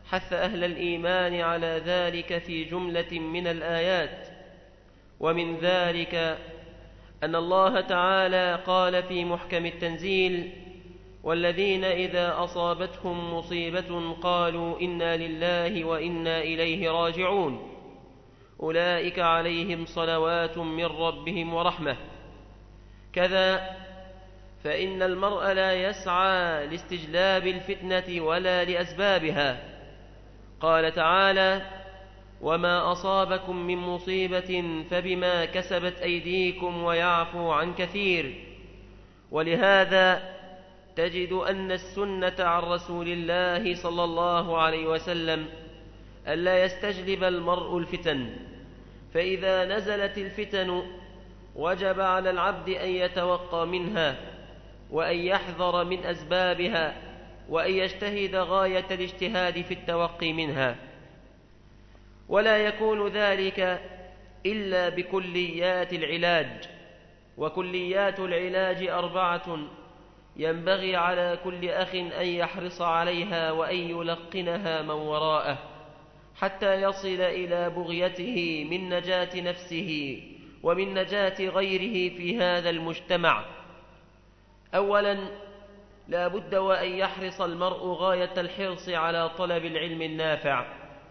حث اهل الايمان على ذلك في جمله من الايات ومن ذلك ان الله تعالى قال في محكم التنزيل والذين اذا اصابتهم مصيبه قالوا انا لله وانا اليه راجعون اولئك عليهم صلوات من ربهم ورحمه كذا فان المرء لا يسعى لاستجلاب الفتنه ولا لاسبابها قال تعالى وما اصابكم من مصيبه فبما كسبت ايديكم ويعفو عن كثير ولهذا تجد ان السنه عن رسول الله صلى الله عليه وسلم الا يستجلب المرء الفتن فاذا نزلت الفتن وجب على العبد ان يتوقى منها وان يحذر من اسبابها وان يجتهد غايه الاجتهاد في التوقي منها ولا يكون ذلك الا بكليات العلاج وكليات العلاج اربعه ينبغي على كل اخ ان يحرص عليها وان يلقنها من وراءه حتى يصل الى بغيته من نجاه نفسه ومن نجاه غيره في هذا المجتمع اولا لا بد وان يحرص المرء غايه الحرص على طلب العلم النافع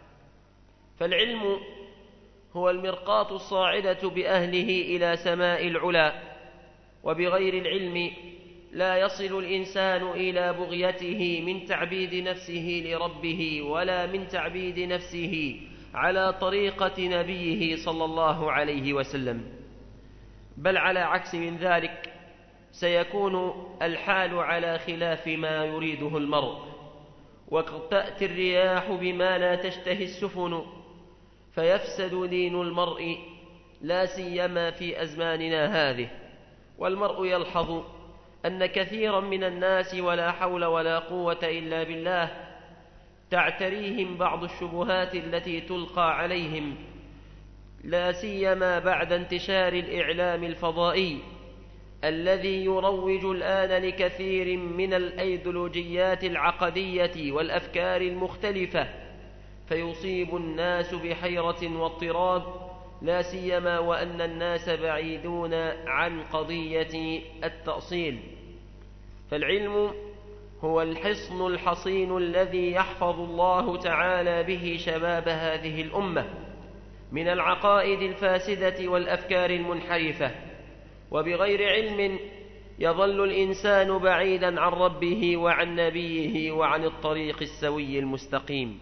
فالعلم هو المرقاه الصاعده باهله الى سماء العلا وبغير العلم لا يصل الانسان الى بغيته من تعبيد نفسه لربه ولا من تعبيد نفسه على طريقه نبيه صلى الله عليه وسلم بل على عكس من ذلك سيكون الحال على خلاف ما يريده المرء وقد تاتي الرياح بما لا تشتهي السفن فيفسد دين المرء لا سيما في ازماننا هذه والمرء يلحظ ان كثيرا من الناس ولا حول ولا قوه الا بالله تعتريهم بعض الشبهات التي تلقى عليهم لا سيما بعد انتشار الاعلام الفضائي الذي يروج الان لكثير من الايديولوجيات العقديه والافكار المختلفه فيصيب الناس بحيره واضطراب لا سيما وان الناس بعيدون عن قضيه التاصيل فالعلم هو الحصن الحصين الذي يحفظ الله تعالى به شباب هذه الامه من العقائد الفاسده والافكار المنحرفه وبغير علم يظل الانسان بعيدا عن ربه وعن نبيه وعن الطريق السوي المستقيم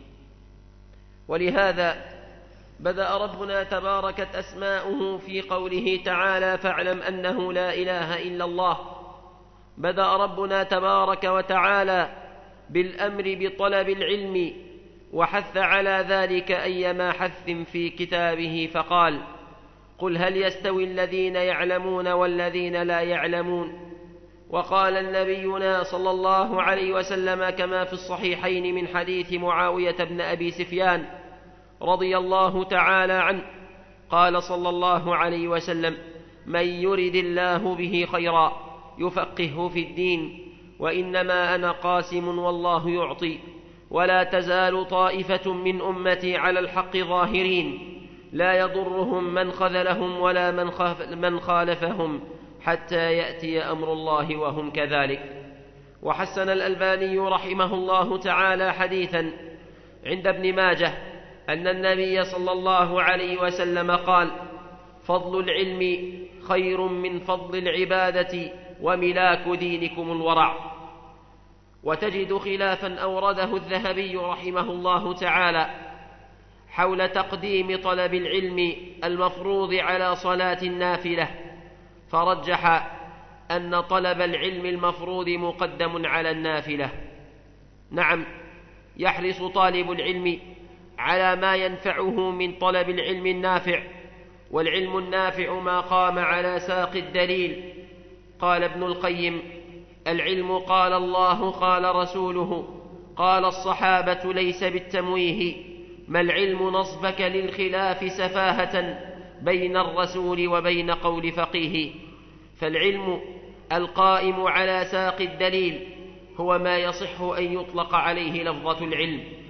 ولهذا بدا ربنا تباركت اسماؤه في قوله تعالى فاعلم انه لا اله الا الله بدا ربنا تبارك وتعالى بالامر بطلب العلم وحث على ذلك ايما حث في كتابه فقال قل هل يستوي الذين يعلمون والذين لا يعلمون وقال النبينا صلى الله عليه وسلم كما في الصحيحين من حديث معاويه بن ابي سفيان رضي الله تعالى عنه قال صلى الله عليه وسلم من يرد الله به خيرا يفقهه في الدين وانما انا قاسم والله يعطي ولا تزال طائفه من امتي على الحق ظاهرين لا يضرهم من خذلهم ولا من, من خالفهم حتى ياتي امر الله وهم كذلك وحسن الالباني رحمه الله تعالى حديثا عند ابن ماجه ان النبي صلى الله عليه وسلم قال فضل العلم خير من فضل العباده وملاك دينكم الورع وتجد خلافا اورده الذهبي رحمه الله تعالى حول تقديم طلب العلم المفروض على صلاه النافله فرجح ان طلب العلم المفروض مقدم على النافله نعم يحرص طالب العلم على ما ينفعه من طلب العلم النافع والعلم النافع ما قام على ساق الدليل قال ابن القيم العلم قال الله قال رسوله قال الصحابه ليس بالتمويه ما العلم نصبك للخلاف سفاهه بين الرسول وبين قول فقيه فالعلم القائم على ساق الدليل هو ما يصح ان يطلق عليه لفظه العلم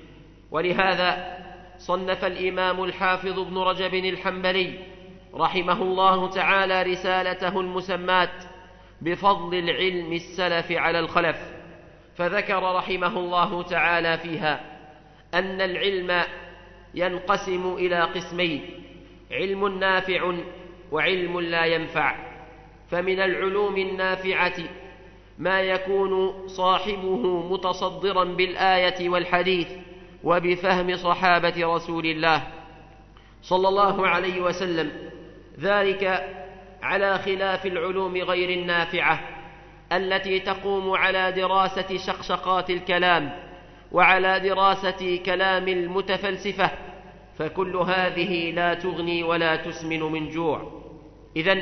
ولهذا صنف الإمام الحافظ ابن رجب الحنبلي رحمه الله تعالى رسالته المسماة بفضل العلم السلف على الخلف فذكر رحمه الله تعالى فيها أن العلم ينقسم إلى قسمين علم نافع وعلم لا ينفع فمن العلوم النافعة ما يكون صاحبه متصدرا بالآية والحديث وبفهم صحابة رسول الله صلى الله عليه وسلم ذلك على خلاف العلوم غير النافعة التي تقوم على دراسة شقشقات الكلام وعلى دراسة كلام المتفلسفة فكل هذه لا تغني ولا تسمن من جوع إذن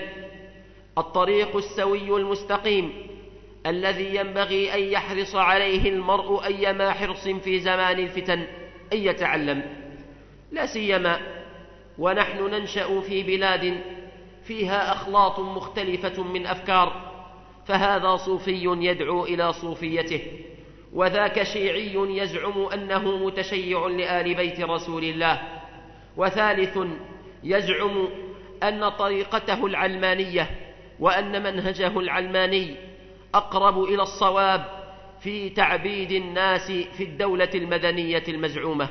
الطريق السوي المستقيم الذي ينبغي أن يحرص عليه المرء أيما حرص في زمان الفتن أن يتعلم لا سيما ونحن ننشأ في بلاد فيها أخلاط مختلفة من أفكار فهذا صوفي يدعو إلى صوفيته وذاك شيعي يزعم أنه متشيع لآل بيت رسول الله وثالث يزعم أن طريقته العلمانية وأن منهجه العلماني أقرب إلى الصواب في تعبيد الناس في الدولة المدنية المزعومة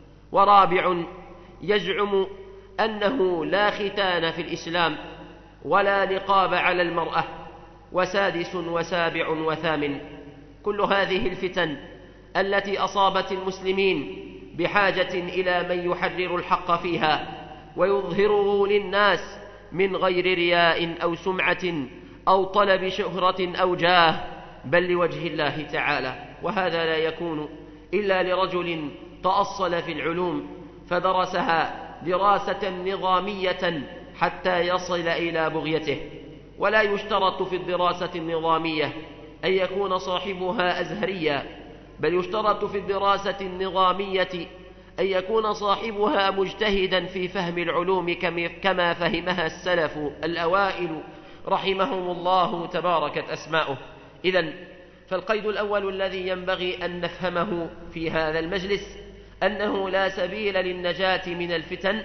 ورابع يزعم أنه لا ختان في الإسلام ولا نقاب على المرأة وسادس وسابع وثامن كل هذه الفتن التي أصابت المسلمين بحاجة إلى من يحرر الحق فيها ويظهره للناس من غير رياء أو سمعة أو طلب شهرة أو جاه بل لوجه الله تعالى وهذا لا يكون إلا لرجل تأصل في العلوم فدرسها دراسة نظامية حتى يصل إلى بغيته ولا يشترط في الدراسة النظامية أن يكون صاحبها أزهريا بل يشترط في الدراسة النظامية أن يكون صاحبها مجتهدا في فهم العلوم كما فهمها السلف الأوائل رحمهم الله تباركت أسماؤه إذا فالقيد الأول الذي ينبغي أن نفهمه في هذا المجلس أنه لا سبيل للنجاة من الفتن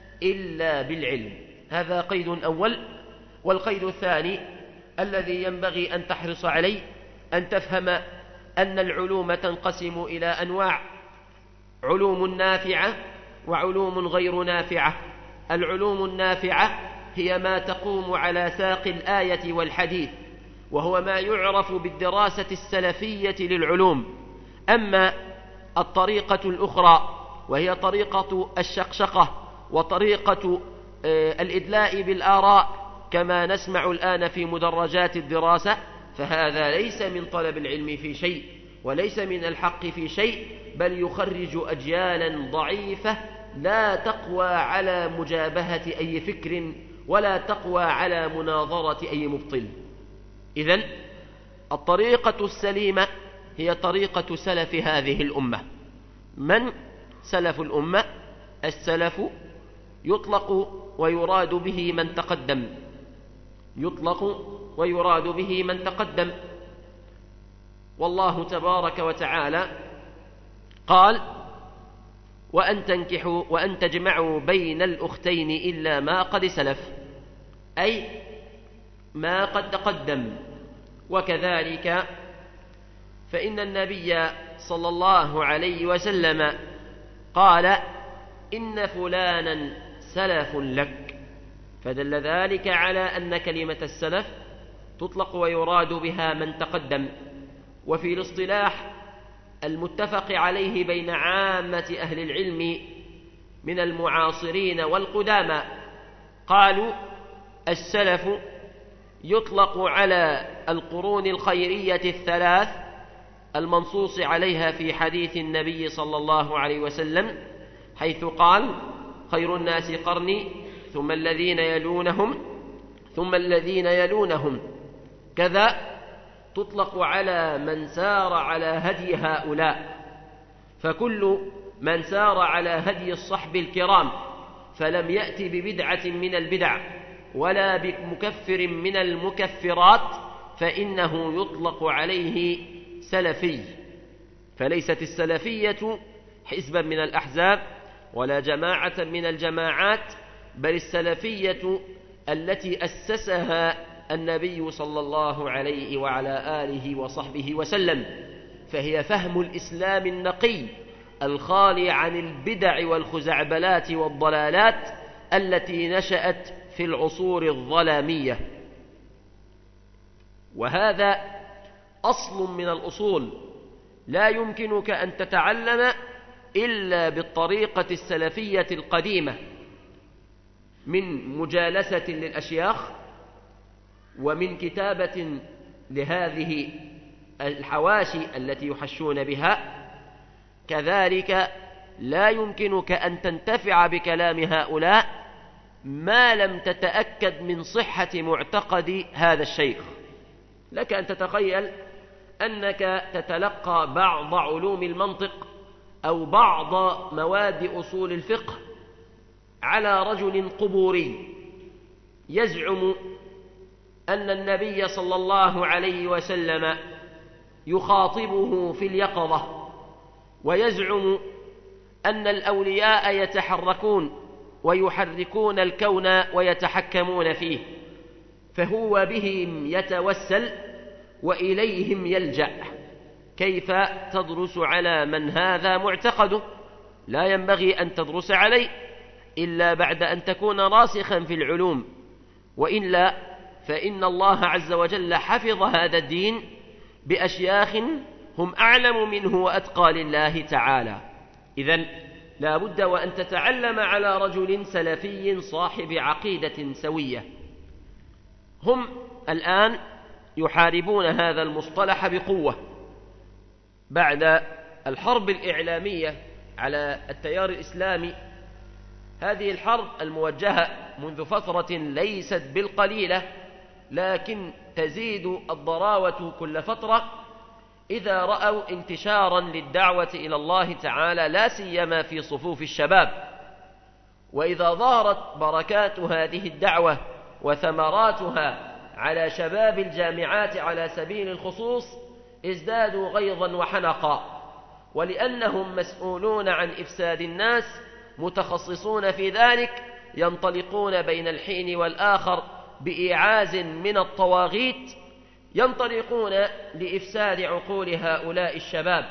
إلا بالعلم هذا قيد أول والقيد الثاني الذي ينبغي أن تحرص عليه أن تفهم أن العلوم تنقسم إلى أنواع علوم نافعة وعلوم غير نافعة العلوم النافعة هي ما تقوم على ساق الآية والحديث وهو ما يعرف بالدراسة السلفية للعلوم أما الطريقة الأخرى وهي طريقة الشقشقة وطريقة آه، الإدلاء بالآراء كما نسمع الآن في مدرجات الدراسة فهذا ليس من طلب العلم في شيء وليس من الحق في شيء بل يخرج أجيالا ضعيفة لا تقوى على مجابهة أي فكر ولا تقوى على مناظرة أي مبطل إذن الطريقة السليمة هي طريقة سلف هذه الأمة من سلف الأمة السلف يطلق ويراد به من تقدم يطلق ويراد به من تقدم والله تبارك وتعالى قال وأن تنكحوا وأن تجمعوا بين الأختين إلا ما قد سلف أي ما قد تقدم وكذلك فإن النبي صلى الله عليه وسلم قال إن فلانا سلف لك فدل ذلك على أن كلمة السلف تطلق ويراد بها من تقدم وفي الاصطلاح المتفق عليه بين عامة أهل العلم من المعاصرين والقدامى قالوا السلف يطلق على القرون الخيرية الثلاث المنصوص عليها في حديث النبي صلى الله عليه وسلم حيث قال خير الناس قرني ثم الذين يلونهم ثم الذين يلونهم كذا تطلق على من سار على هدي هؤلاء فكل من سار على هدي الصحب الكرام فلم يأت ببدعة من البدع ولا بمكفر من المكفرات فإنه يطلق عليه سلفي فليست السلفية حزبا من الأحزاب ولا جماعة من الجماعات بل السلفية التي أسسها النبي صلى الله عليه وعلى آله وصحبه وسلم فهي فهم الإسلام النقي الخالي عن البدع والخزعبلات والضلالات التي نشأت في العصور الظلامية وهذا أصل من الأصول لا يمكنك أن تتعلم إلا بالطريقة السلفية القديمة من مجالسة للأشياخ ومن كتابة لهذه الحواشي التي يحشون بها كذلك لا يمكنك أن تنتفع بكلام هؤلاء ما لم تتأكد من صحة معتقد هذا الشيخ لك أن تتخيل أنك تتلقى بعض علوم المنطق أو بعض مواد أصول الفقه على رجل قبوري يزعم أن النبي صلى الله عليه وسلم يخاطبه في اليقظة ويزعم أن الأولياء يتحركون ويحركون الكون ويتحكمون فيه فهو بهم يتوسل وإليهم يلجأ كيف تدرس على من هذا معتقده لا ينبغي أن تدرس عليه إلا بعد أن تكون راسخا في العلوم وإلا فإن الله عز وجل حفظ هذا الدين بأشياخ هم أعلم منه وأتقى لله تعالى إذا لا بد وأن تتعلم على رجل سلفي صاحب عقيدة سوية هم الآن يحاربون هذا المصطلح بقوة بعد الحرب الإعلامية على التيار الإسلامي هذه الحرب الموجهة منذ فترة ليست بالقليلة لكن تزيد الضراوة كل فترة إذا رأوا انتشارا للدعوة إلى الله تعالى لا سيما في صفوف الشباب وإذا ظهرت بركات هذه الدعوة وثمراتها على شباب الجامعات على سبيل الخصوص ازدادوا غيظا وحنقا ولأنهم مسؤولون عن إفساد الناس متخصصون في ذلك ينطلقون بين الحين والآخر بإيعاز من الطواغيت ينطلقون لإفساد عقول هؤلاء الشباب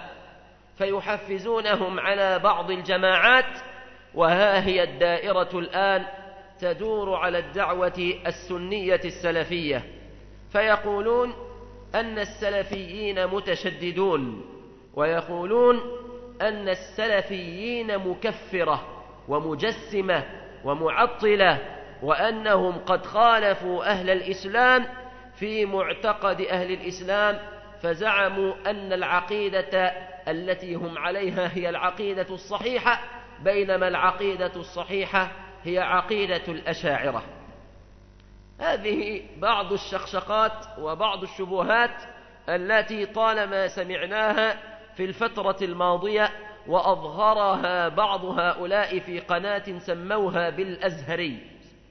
فيحفزونهم على بعض الجماعات وها هي الدائرة الآن تدور على الدعوة السنية السلفية فيقولون أن السلفيين متشددون ويقولون أن السلفيين مكفرة ومجسمة ومعطلة وأنهم قد خالفوا أهل الإسلام في معتقد أهل الإسلام فزعموا أن العقيدة التي هم عليها هي العقيدة الصحيحة بينما العقيدة الصحيحة هي عقيدة الأشاعرة هذه بعض الشقشقات وبعض الشبهات التي طالما سمعناها في الفترة الماضية وأظهرها بعض هؤلاء في قناة سموها بالأزهري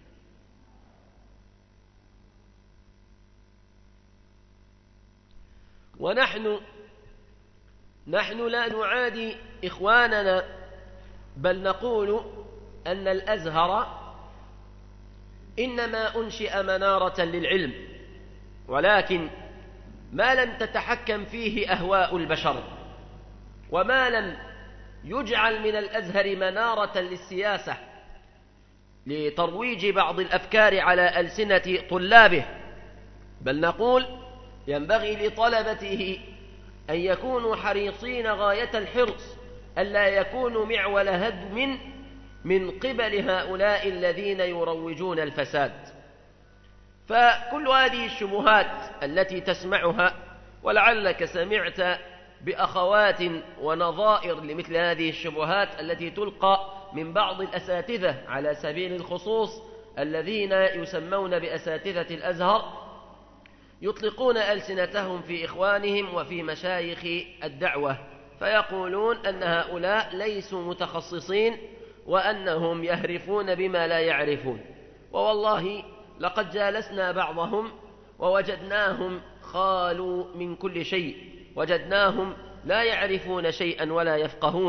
ونحن نحن لا نعادي إخواننا بل نقول أن الأزهر إنما أنشئ منارة للعلم ولكن ما لم تتحكم فيه أهواء البشر وما لم يجعل من الأزهر منارة للسياسة لترويج بعض الأفكار على ألسنة طلابه بل نقول ينبغي لطلبته أن يكونوا حريصين غاية الحرص ألا يكونوا معول هدم من قبل هؤلاء الذين يروجون الفساد فكل هذه الشبهات التي تسمعها ولعلك سمعت بأخوات ونظائر لمثل هذه الشبهات التي تلقى من بعض الأساتذة على سبيل الخصوص الذين يسمون بأساتذة الأزهر يطلقون ألسنتهم في إخوانهم وفي مشايخ الدعوة فيقولون أن هؤلاء ليسوا متخصصين وأنهم يهرفون بما لا يعرفون ووالله لقد جالسنا بعضهم ووجدناهم خالوا من كل شيء وجدناهم لا يعرفون شيئا ولا يفقهون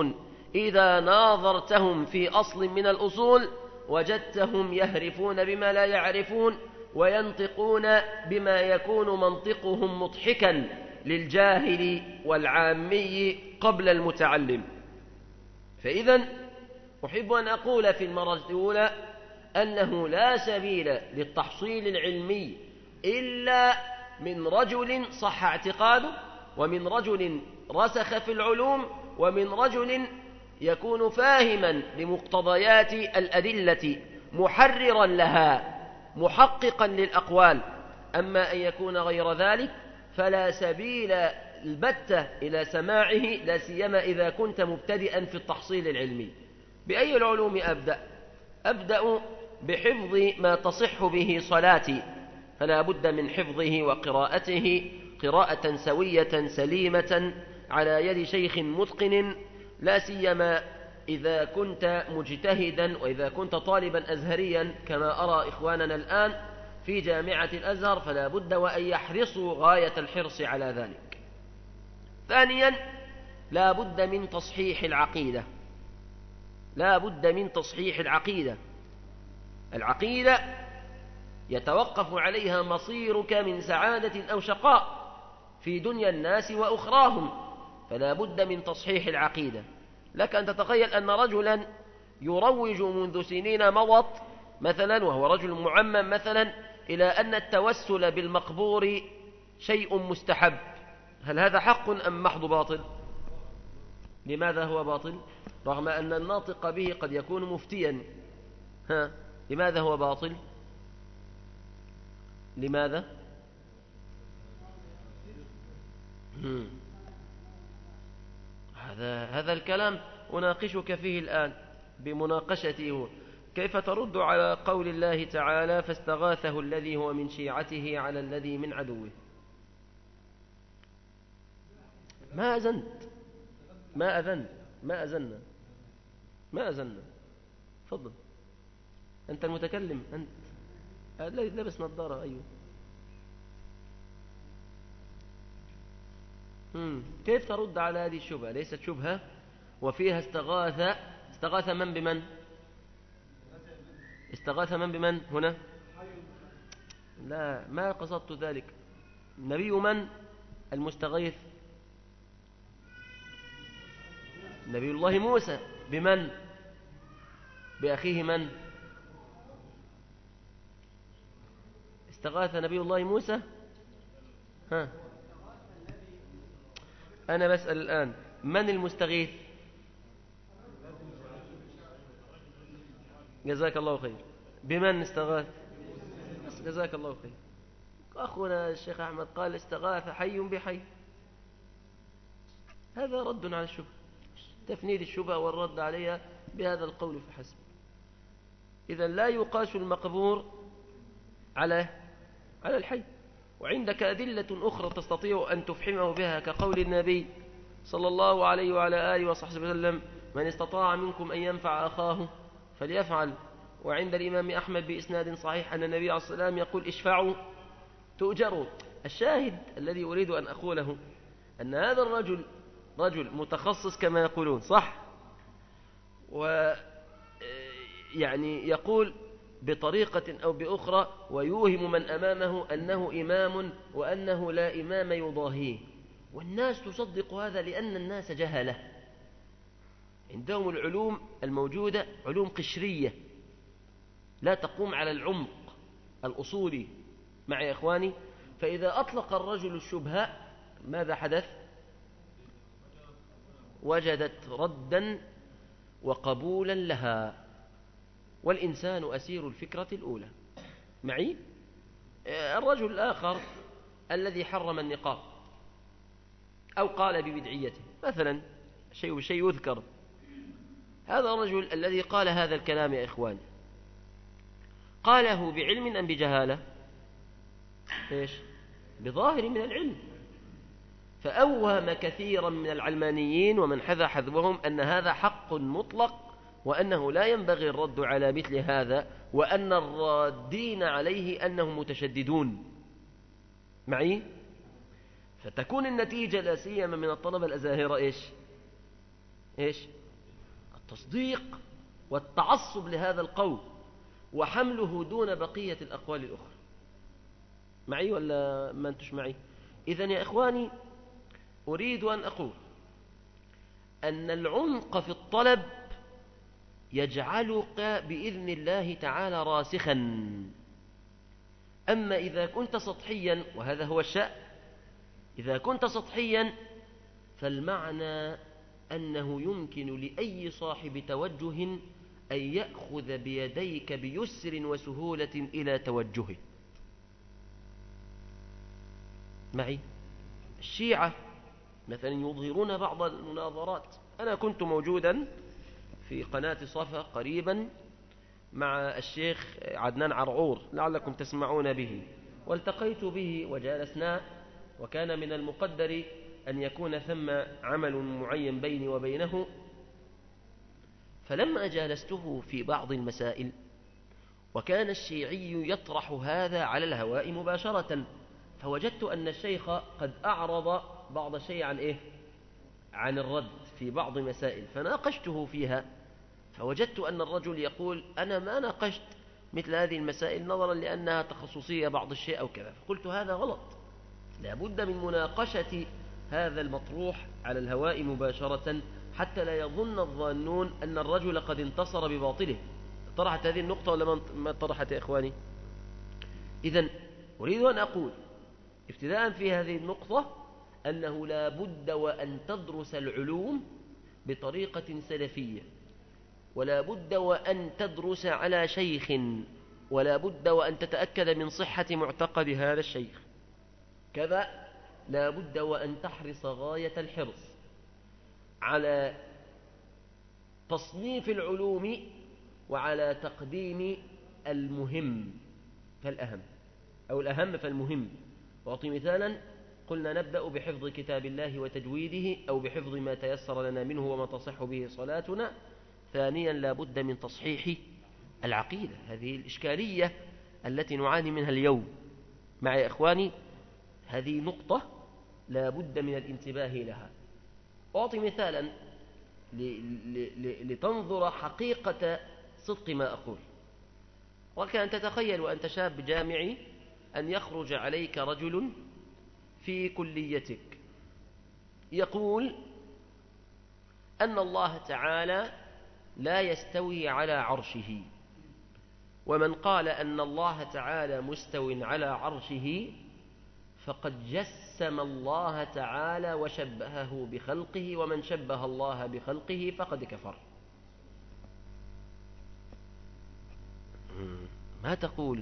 إذا ناظرتهم في أصل من الأصول وجدتهم يهرفون بما لا يعرفون وينطقون بما يكون منطقهم مضحكا للجاهل والعامي قبل المتعلم فإذا أحب أن أقول في المرة الأولى أنه لا سبيل للتحصيل العلمي إلا من رجل صح اعتقاده ومن رجل رسخ في العلوم ومن رجل يكون فاهما لمقتضيات الأدلة محررا لها محققا للأقوال أما أن يكون غير ذلك فلا سبيل البتة إلى سماعه لا سيما إذا كنت مبتدئا في التحصيل العلمي بأي العلوم أبدأ أبدأ بحفظ ما تصح به صلاتي فلا بد من حفظه وقراءته قراءة سوية سليمة على يد شيخ متقن لا سيما إذا كنت مجتهدا وإذا كنت طالبا أزهريا كما أرى إخواننا الآن في جامعة الأزهر فلا بد وأن يحرصوا غاية الحرص على ذلك ثانيا لا بد من تصحيح العقيدة لا بد من تصحيح العقيدة العقيدة يتوقف عليها مصيرك من سعادة أو شقاء في دنيا الناس وأخراهم فلا بد من تصحيح العقيدة لك أن تتخيل أن رجلا يروج منذ سنين مضت مثلا وهو رجل معمم مثلا إلى أن التوسل بالمقبور شيء مستحب هل هذا حق أم محض باطل لماذا هو باطل رغم أن الناطق به قد يكون مفتيا ها لماذا هو باطل لماذا هذا هذا الكلام أناقشك فيه الآن بمناقشته كيف ترد على قول الله تعالى فاستغاثه الذي هو من شيعته على الذي من عدوه ما أذنت ما أذنت ما أذنا ما أذنا تفضل أنت المتكلم أنت الذي لبس نظارة أيوه مم. كيف ترد على هذه الشبهة ليست شبهة وفيها استغاث استغاث من بمن استغاث من بمن هنا لا ما قصدت ذلك نبي من المستغيث نبي الله موسى بمن بأخيه من استغاث نبي الله موسى ها أنا بسأل الآن من المستغيث جزاك الله خير بمن استغاث جزاك الله خير أخونا الشيخ أحمد قال استغاث حي بحي هذا رد على الشبهة تفنيد الشبهة والرد عليها بهذا القول فحسب إذا لا يقاس المقبور على على الحي وعندك أدلة أخرى تستطيع أن تفحمه بها كقول النبي صلى الله عليه وعلى آله وصحبه وسلم من استطاع منكم أن ينفع أخاه فليفعل وعند الإمام أحمد بإسناد صحيح أن النبي عليه الصلاة والسلام يقول اشفعوا تؤجروا الشاهد الذي أريد أن أقوله أن هذا الرجل رجل متخصص كما يقولون صح و يعني يقول بطريقة أو بأخرى ويوهم من أمامه أنه إمام وأنه لا إمام يضاهيه والناس تصدق هذا لأن الناس جهله عندهم العلوم الموجودة علوم قشرية لا تقوم على العمق الأصولي مع يا إخواني فإذا أطلق الرجل الشبهة ماذا حدث وجدت ردا وقبولا لها والإنسان أسير الفكرة الأولى معي الرجل الآخر الذي حرم النقاب أو قال ببدعيته مثلا شيء شيء يذكر هذا الرجل الذي قال هذا الكلام يا إخواني قاله بعلم أم بجهالة إيش بظاهر من العلم فأوهم كثيرا من العلمانيين ومن حذى حذوهم أن هذا حق مطلق وأنه لا ينبغي الرد على مثل هذا وأن الرادين عليه أنهم متشددون معي فتكون النتيجة لا سيما من الطلبة الأزاهرة إيش إيش تصديق والتعصب لهذا القول وحمله دون بقية الأقوال الأخرى معي ولا ما أنتش معي إذا يا إخواني أريد أن أقول أن العمق في الطلب يجعلك بإذن الله تعالى راسخا أما إذا كنت سطحيا وهذا هو الشأن إذا كنت سطحيا فالمعنى أنه يمكن لأي صاحب توجه أن يأخذ بيديك بيسر وسهولة إلى توجهه معي الشيعة مثلا يظهرون بعض المناظرات أنا كنت موجودا في قناة صفا قريبا مع الشيخ عدنان عرعور لعلكم تسمعون به والتقيت به وجالسنا وكان من المقدر أن يكون ثم عمل معين بيني وبينه فلما جالسته في بعض المسائل وكان الشيعي يطرح هذا على الهواء مباشرة فوجدت أن الشيخ قد أعرض بعض الشيء عن إيه؟ عن الرد في بعض مسائل فناقشته فيها فوجدت أن الرجل يقول أنا ما ناقشت مثل هذه المسائل نظرا لأنها تخصصية بعض الشيء أو كذا فقلت هذا غلط لابد من مناقشة هذا المطروح على الهواء مباشرة حتى لا يظن الظانون أن الرجل قد انتصر بباطله طرحت هذه النقطة ولا ما طرحت يا إخواني إذا أريد أن أقول ابتداء في هذه النقطة أنه لا بد وأن تدرس العلوم بطريقة سلفية ولا بد وأن تدرس على شيخ ولا بد وأن تتأكد من صحة معتقد هذا الشيخ كذا لا بد وأن تحرص غاية الحرص على تصنيف العلوم وعلى تقديم المهم فالأهم أو الأهم فالمهم وأعطي مثالا قلنا نبدأ بحفظ كتاب الله وتجويده أو بحفظ ما تيسر لنا منه وما تصح به صلاتنا ثانيا لا بد من تصحيح العقيدة هذه الإشكالية التي نعاني منها اليوم مع إخواني هذه نقطة لا بد من الانتباه لها أعطي مثالا لتنظر حقيقة صدق ما أقول وكان تتخيل وأنت شاب جامعي أن يخرج عليك رجل في كليتك يقول أن الله تعالى لا يستوي على عرشه ومن قال أن الله تعالى مستو على عرشه فقد جسم الله تعالى وشبهه بخلقه ومن شبه الله بخلقه فقد كفر ما تقول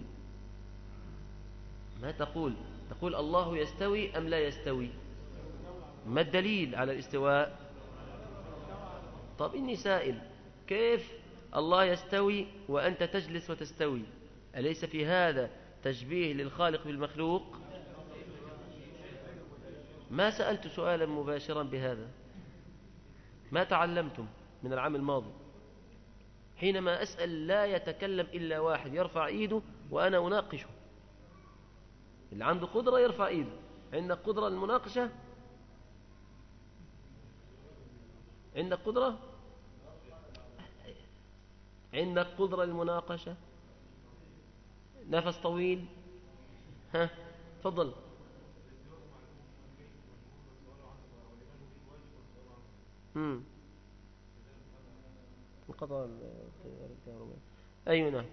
ما تقول تقول الله يستوي أم لا يستوي ما الدليل على الاستواء طب إني سائل كيف الله يستوي وأنت تجلس وتستوي أليس في هذا تشبيه للخالق بالمخلوق ما سألت سؤالا مباشرا بهذا ما تعلمتم من العام الماضي حينما أسأل لا يتكلم إلا واحد يرفع إيده وأنا أناقشه اللي عنده قدرة يرفع إيده عندك قدرة للمناقشة عندك قدرة عندك قدرة للمناقشة نفس طويل ها تفضل امم انقضى الكهرباء أي نعم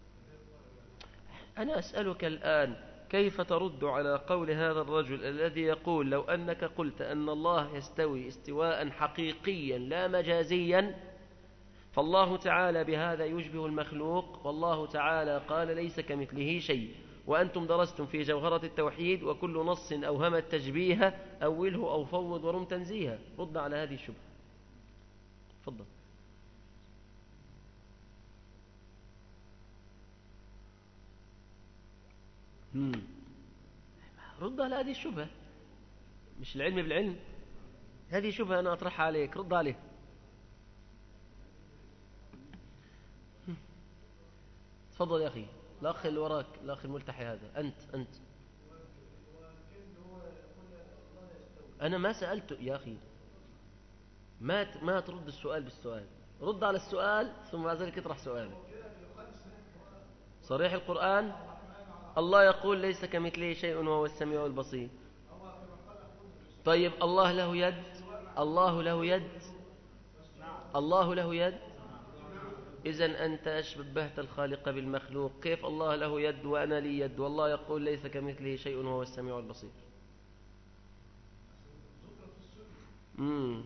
أنا أسألك الآن كيف ترد على قول هذا الرجل الذي يقول لو أنك قلت أن الله يستوي استواء حقيقيا لا مجازيا فالله تعالى بهذا يشبه المخلوق والله تعالى قال ليس كمثله شيء وأنتم درستم في جوهرة التوحيد وكل نص أوهم التشبيه أوله أو فوض ورم تنزيها رد على هذه الشبهة تفضل رد على هذه الشبهة مش العلم بالعلم هذه شبهة أنا أطرحها عليك رد عليه تفضل يا أخي الأخ اللي وراك الأخ الملتحي هذا أنت أنت أنا ما سألت يا أخي ما ما ترد السؤال بالسؤال رد على السؤال ثم بعد ذلك اطرح سؤالك صريح القرآن الله يقول ليس كمثله شيء وهو السميع البصير طيب الله له يد الله له يد الله له يد إذا أنت أشبهت الخالق بالمخلوق كيف الله له يد وأنا لي يد والله يقول ليس كمثله شيء وهو السميع البصير مم.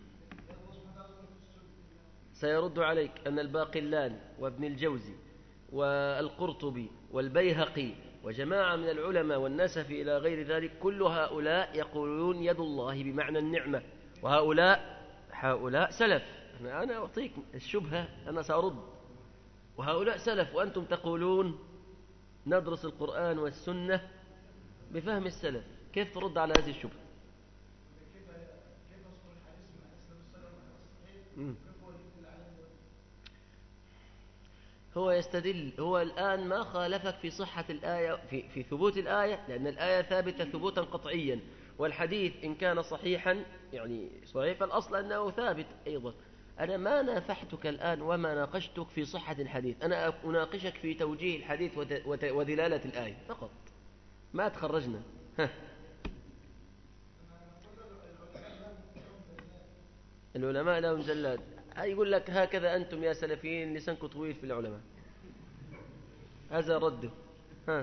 سيرد عليك أن الباقلان وابن الجوزي والقرطبي والبيهقي وجماعة من العلماء والنسف إلى غير ذلك كل هؤلاء يقولون يد الله بمعنى النعمة وهؤلاء هؤلاء سلف أنا أعطيك الشبهة أنا سأرد وهؤلاء سلف وأنتم تقولون ندرس القرآن والسنة بفهم السلف كيف ترد على هذه الشبهة هو يستدل هو الآن ما خالفك في صحة الآية في, في ثبوت الآية لأن الآية ثابتة ثبوتا قطعيا والحديث إن كان صحيحا يعني صحيح فالأصل أنه ثابت أيضا أنا ما نافحتك الآن وما ناقشتك في صحة الحديث أنا أناقشك في توجيه الحديث ودلالة الآية فقط ما تخرجنا العلماء لهم جلاد يقول لك هكذا أنتم يا سلفيين لسانكم طويل في العلماء هذا رده ها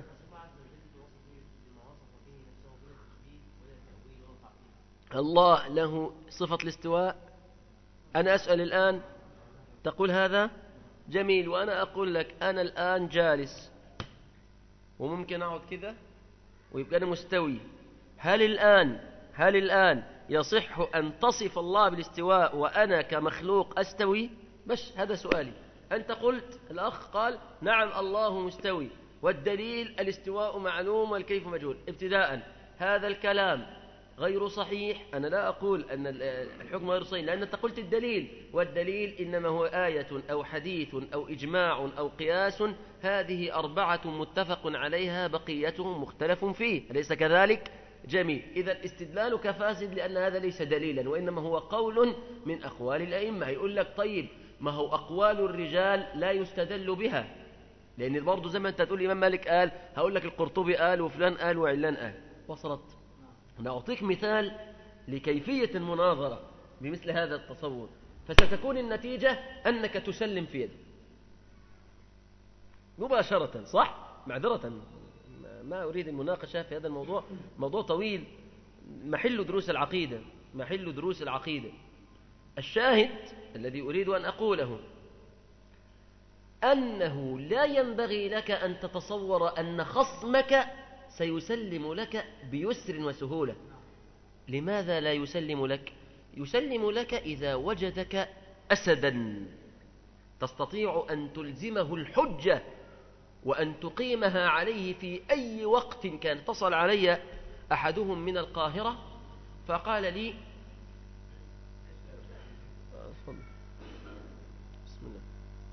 الله له صفة الاستواء أنا أسأل الآن تقول هذا جميل وأنا أقول لك أنا الآن جالس وممكن أقعد كذا ويبقى أنا مستوي هل الآن هل الآن يصح أن تصف الله بالاستواء وأنا كمخلوق أستوي بس هذا سؤالي أنت قلت الأخ قال نعم الله مستوي والدليل الاستواء معلوم والكيف مجهول ابتداء هذا الكلام غير صحيح أنا لا أقول أن الحكم غير صحيح لأن أنت قلت الدليل والدليل إنما هو آية أو حديث أو إجماع أو قياس هذه أربعة متفق عليها بقيتهم مختلف فيه أليس كذلك؟ جميل إذا استدلالك فاسد لأن هذا ليس دليلا وإنما هو قول من أقوال الأئمة يقول لك طيب ما هو أقوال الرجال لا يستدل بها لأن برضه زي ما أنت تقول الإمام مالك قال هقول لك القرطبي قال وفلان قال وعلان قال وصلت أنا أعطيك مثال لكيفية المناظرة بمثل هذا التصور فستكون النتيجة أنك تسلم في يده مباشرة صح؟ معذرة ما أريد المناقشة في هذا الموضوع موضوع طويل محل دروس العقيدة محل دروس العقيدة الشاهد الذي أريد أن أقوله أنه لا ينبغي لك أن تتصور أن خصمك سيسلم لك بيسر وسهولة لماذا لا يسلم لك يسلم لك إذا وجدك أسدا تستطيع أن تلزمه الحجة وأن تقيمها عليه في أي وقت كان اتصل علي أحدهم من القاهرة فقال لي بسم الله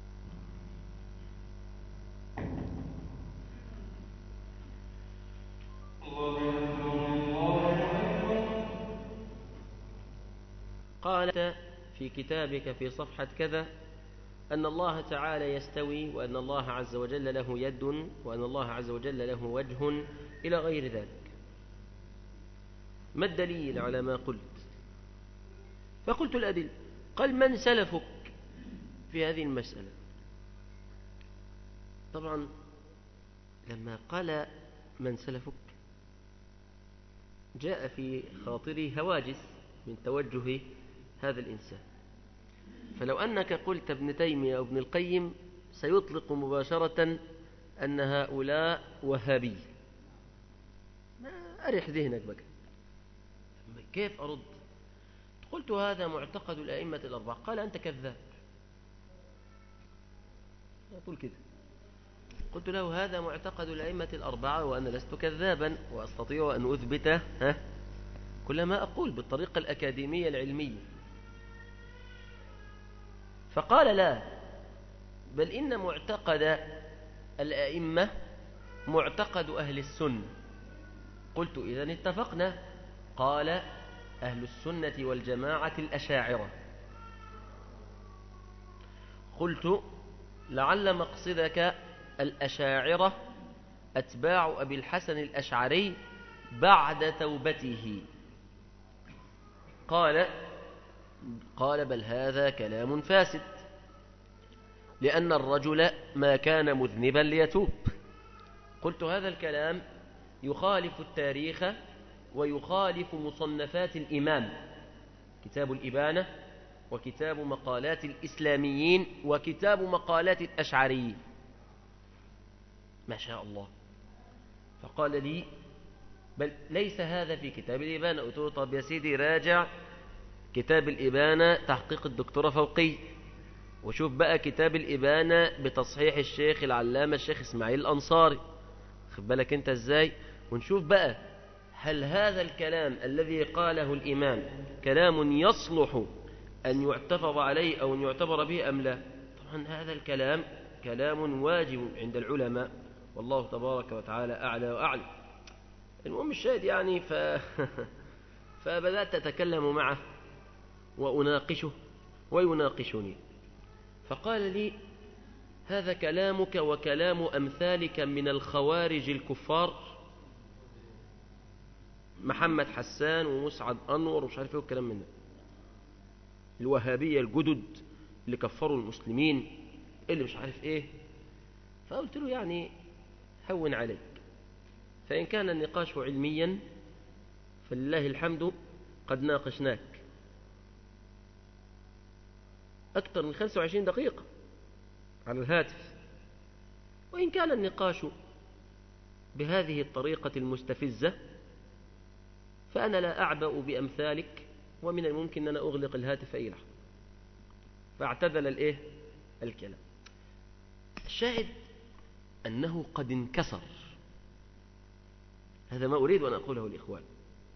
قال في كتابك في صفحة كذا أن الله تعالى يستوي وأن الله عز وجل له يد وأن الله عز وجل له وجه إلى غير ذلك ما الدليل على ما قلت فقلت الأدل قال من سلفك في هذه المسألة طبعا لما قال من سلفك جاء في خاطري هواجس من توجه هذا الإنسان فلو أنك قلت ابن تيمية أو ابن القيم سيطلق مباشرة أن هؤلاء وهابي ما أرح ذهنك بقى كيف أرد قلت هذا معتقد الأئمة الأربعة قال أنت كذاب أقول كده قلت له هذا معتقد الأئمة الأربعة وأنا لست كذابا وأستطيع أن أثبته ها كل ما أقول بالطريقة الأكاديمية العلمية فقال لا بل إن معتقد الأئمة معتقد أهل السنة قلت إذن اتفقنا قال أهل السنة والجماعة الأشاعرة قلت لعل مقصدك الأشاعرة أتباع أبي الحسن الأشعري بعد توبته قال قال بل هذا كلام فاسد لأن الرجل ما كان مذنبا ليتوب قلت هذا الكلام يخالف التاريخ ويخالف مصنفات الإمام كتاب الإبانة وكتاب مقالات الإسلاميين وكتاب مقالات الأشعريين ما شاء الله فقال لي بل ليس هذا في كتاب الإبانة قلت له طب يا سيدي راجع كتاب الإبانة تحقيق الدكتورة فوقي وشوف بقى كتاب الإبانة بتصحيح الشيخ العلامة الشيخ إسماعيل الأنصاري خد بالك أنت إزاي ونشوف بقى هل هذا الكلام الذي قاله الإمام كلام يصلح أن يعتبر عليه أو أن يعتبر به أم لا طبعا هذا الكلام كلام واجب عند العلماء والله تبارك وتعالى أعلى وأعلى المهم الشاهد يعني ف... فبدأت أتكلم معه وأناقشه ويناقشني فقال لي هذا كلامك وكلام أمثالك من الخوارج الكفار محمد حسان ومسعد أنور ومش عارف ايه والكلام من ده الوهابية الجدد اللي كفروا المسلمين اللي مش عارف ايه فقلت له يعني هون عليك فإن كان النقاش علميا فلله الحمد قد ناقشناك أكثر من 25 دقيقة على الهاتف وإن كان النقاش بهذه الطريقة المستفزة فأنا لا أعبأ بأمثالك ومن الممكن أن أنا أغلق الهاتف أي لحظة فاعتدل الإيه؟ الكلام الشاهد أنه قد انكسر هذا ما أريد أن أقوله الإخوان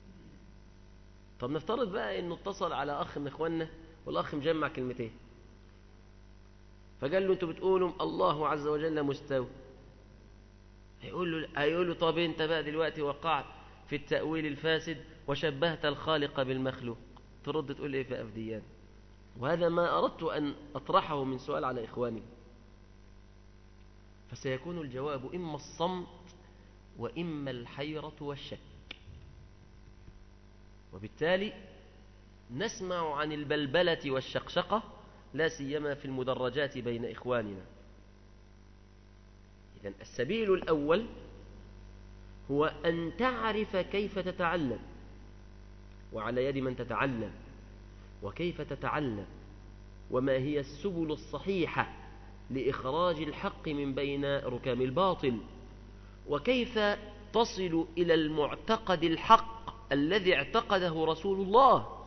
طب نفترض بقى أنه اتصل على أخ من إخواننا والأخ مجمع كلمتين فقال له أنتوا بتقولوا الله عز وجل مستوى هيقول له هيقول له طب أنت بقى دلوقتي وقعت في التأويل الفاسد وشبهت الخالق بالمخلوق ترد تقول إيه في أفديان وهذا ما أردت أن أطرحه من سؤال على إخواني فسيكون الجواب إما الصمت وإما الحيرة والشك وبالتالي نسمع عن البلبلة والشقشقة لا سيما في المدرجات بين إخواننا إذن السبيل الأول هو أن تعرف كيف تتعلم وعلى يد من تتعلم وكيف تتعلم وما هي السبل الصحيحة لإخراج الحق من بين ركام الباطل وكيف تصل إلى المعتقد الحق الذي اعتقده رسول الله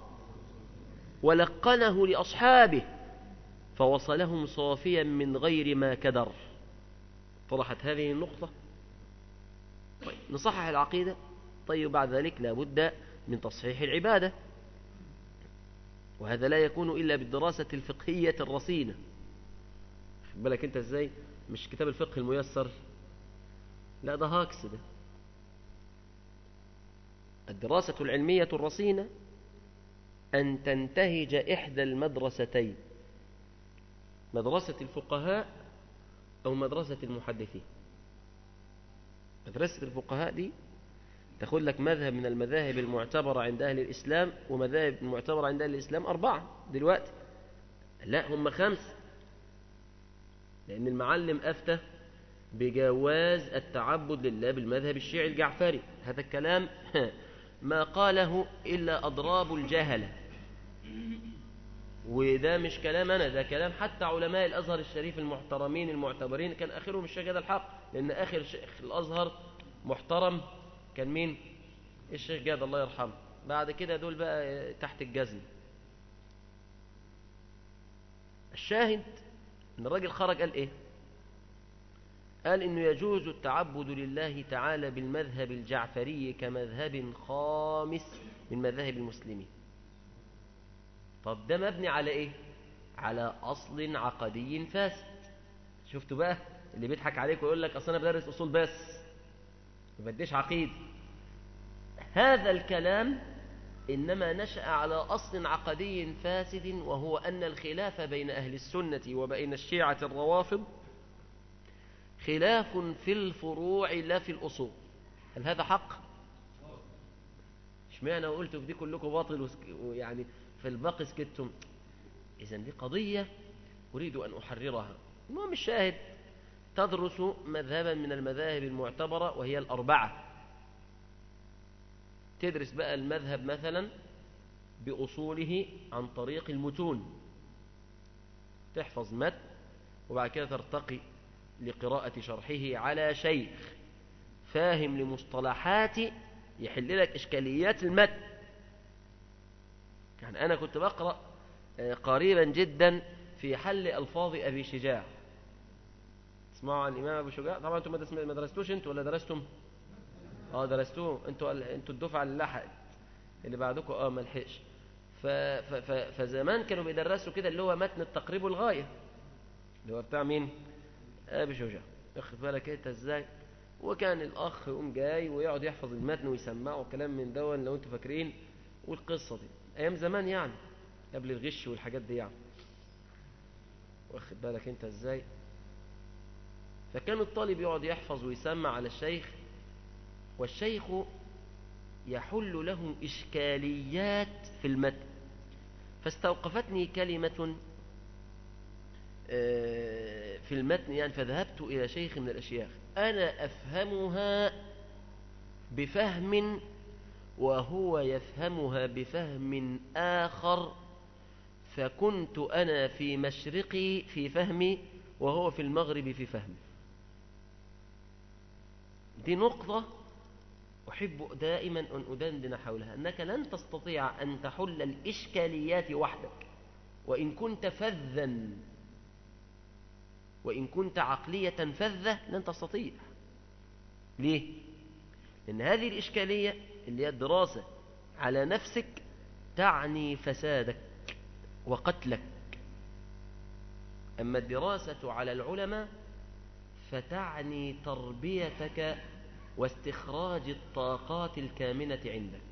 ولقنه لأصحابه فوصلهم صافيا من غير ما كدر طرحت هذه النقطة طيب نصحح العقيدة طيب بعد ذلك لابد من تصحيح العبادة وهذا لا يكون إلا بالدراسة الفقهية الرصينة بالك أنت إزاي مش كتاب الفقه الميسر لا ده هاكس ده الدراسة العلمية الرصينة أن تنتهج إحدى المدرستين مدرسة الفقهاء أو مدرسة المحدثين مدرسة الفقهاء دي تاخد لك مذهب من المذاهب المعتبرة عند أهل الإسلام ومذاهب المعتبرة عند أهل الإسلام أربعة دلوقتي لا هم خمسة لأن المعلم أفتى بجواز التعبد لله بالمذهب الشيعي الجعفري هذا الكلام ما قاله إلا أضراب الجهلة وده مش كلام أنا ده كلام حتى علماء الأزهر الشريف المحترمين المعتبرين كان آخرهم الشيخ هذا الحق لأن آخر شيخ الأزهر محترم كان مين الشيخ جاد الله يرحمه بعد كده دول بقى تحت الجزم الشاهد ان الراجل خرج قال ايه قال انه يجوز التعبد لله تعالى بالمذهب الجعفري كمذهب خامس من مذاهب المسلمين طب ده مبني على ايه على اصل عقدي فاسد شفتوا بقى اللي بيضحك عليك ويقول لك اصل انا بدرس اصول بس ما بديش عقيده هذا الكلام إنما نشأ على أصل عقدي فاسد وهو أن الخلاف بين أهل السنة وبين الشيعة الروافض خلاف في الفروع لا في الأصول هل هذا حق؟ اشمعنى قلت في دي كلكم باطل ويعني في الباقي سكتتم إذا دي قضية أريد أن أحررها المهم الشاهد تدرس مذهبا من المذاهب المعتبرة وهي الأربعة تدرس بقى المذهب مثلا بأصوله عن طريق المتون تحفظ متن وبعد كده ترتقي لقراءة شرحه على شيخ فاهم لمصطلحات يحل لك إشكاليات المتن يعني أنا كنت بقرأ قريبا جدا في حل ألفاظ أبي شجاع تسمعوا عن الإمام أبي شجاع طبعا أنتم ما درستوش أنتوا ولا درستم اه درستوه انتوا انتوا الدفعه اللي لحقت اللي بعدكم اه ما لحقش ف... ف... ف... فزمان كانوا بيدرسوا كده اللي هو متن التقريب والغايه اللي هو بتاع مين ابي شجاع واخد بالك انت ازاي وكان الاخ يقوم جاي ويقعد يحفظ المتن ويسمعه كلام من دون لو انتوا فاكرين والقصه دي ايام زمان يعني قبل الغش والحاجات دي يعني واخد بالك انت ازاي فكان الطالب يقعد يحفظ ويسمع على الشيخ والشيخ يحل له إشكاليات في المتن فاستوقفتني كلمة في المتن يعني فذهبت إلى شيخ من الأشياخ أنا أفهمها بفهم وهو يفهمها بفهم آخر فكنت أنا في مشرقي في فهمي وهو في المغرب في فهمي دي نقطة أحب دائما أن أدندن حولها أنك لن تستطيع أن تحل الإشكاليات وحدك وإن كنت فذا وإن كنت عقلية فذة لن تستطيع ليه؟ لأن هذه الإشكالية اللي هي الدراسة على نفسك تعني فسادك وقتلك أما الدراسة على العلماء فتعني تربيتك واستخراج الطاقات الكامنة عندك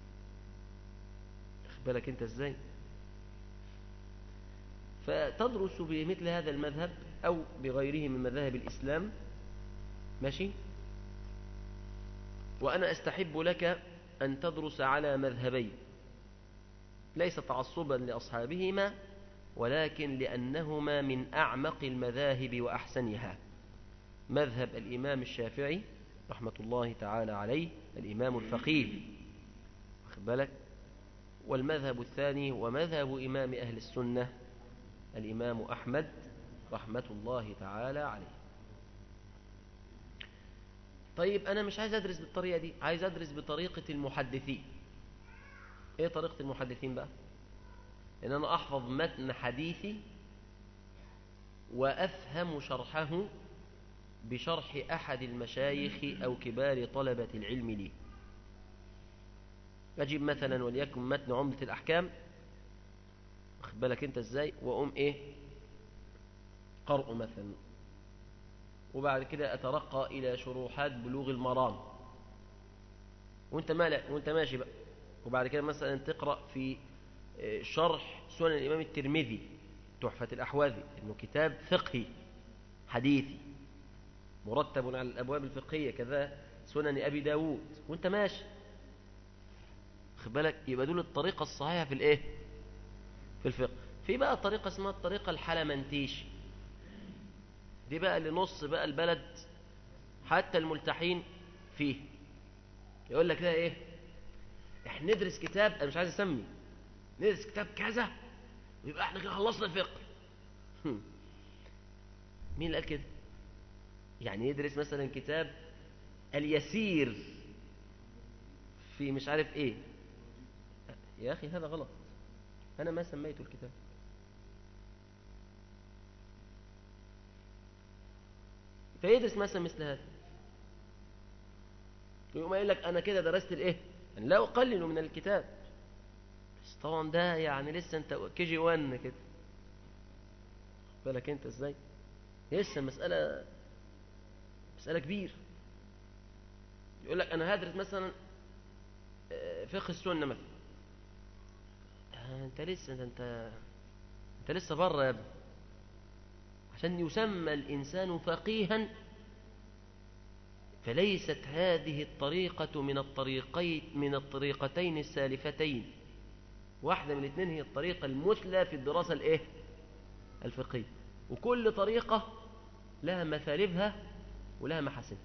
بالك انت ازاي فتدرس بمثل هذا المذهب او بغيره من مذاهب الاسلام ماشي وانا استحب لك ان تدرس على مذهبين ليس تعصبا لاصحابهما ولكن لانهما من اعمق المذاهب واحسنها مذهب الامام الشافعي رحمة الله تعالى عليه الإمام الفقيه واخد بالك والمذهب الثاني ومذهب إمام أهل السنة الإمام أحمد رحمة الله تعالى عليه طيب أنا مش عايز أدرس بالطريقة دي عايز أدرس بطريقة المحدثين إيه طريقة المحدثين بقى إن أنا أحفظ متن حديثي وأفهم شرحه بشرح أحد المشايخ أو كبار طلبة العلم لي أجيب مثلا وليكن متن عمدة الأحكام واخد بالك أنت إزاي وأقوم إيه قرأ مثلا وبعد كده أترقى إلى شروحات بلوغ المرام وانت مالك وانت ماشي بقى وبعد كده مثلا تقرأ في شرح سنن الإمام الترمذي تحفة الأحواذي إنه كتاب فقهي حديثي مرتب على الأبواب الفقهية كذا سنن أبي داود وانت ماشي خد بالك يبقى دول الطريقة الصحيحة في الايه في الفقه في بقى طريقة اسمها الطريقة الحلمنتيشي دي بقى اللي نص بقى البلد حتى الملتحين فيه يقول لك ده ايه احنا ندرس كتاب انا مش عايز اسمي ندرس كتاب كذا ويبقى احنا كده خلصنا الفقه مين اللي قال كده يعني يدرس مثلا كتاب اليسير في مش عارف ايه يا اخي هذا غلط انا ما سميته الكتاب فيدرس مثلا مثل هذا يقوم قايل لك انا كده درست الايه يعني لا اقلل من الكتاب بس طبعا ده يعني لسه انت كي جي 1 كده بالك انت ازاي لسه مساله مساله كبير يقول لك انا هدرس مثلا فقه السنه مثلا انت لسه انت انت لسه بره يا ابني عشان يسمى الإنسان فقيها فليست هذه الطريقة من الطريقين من الطريقتين السالفتين واحدة من الاثنين هي الطريقة المثلى في الدراسة الايه الفقهية وكل طريقة لها مثالبها ولها محاسنها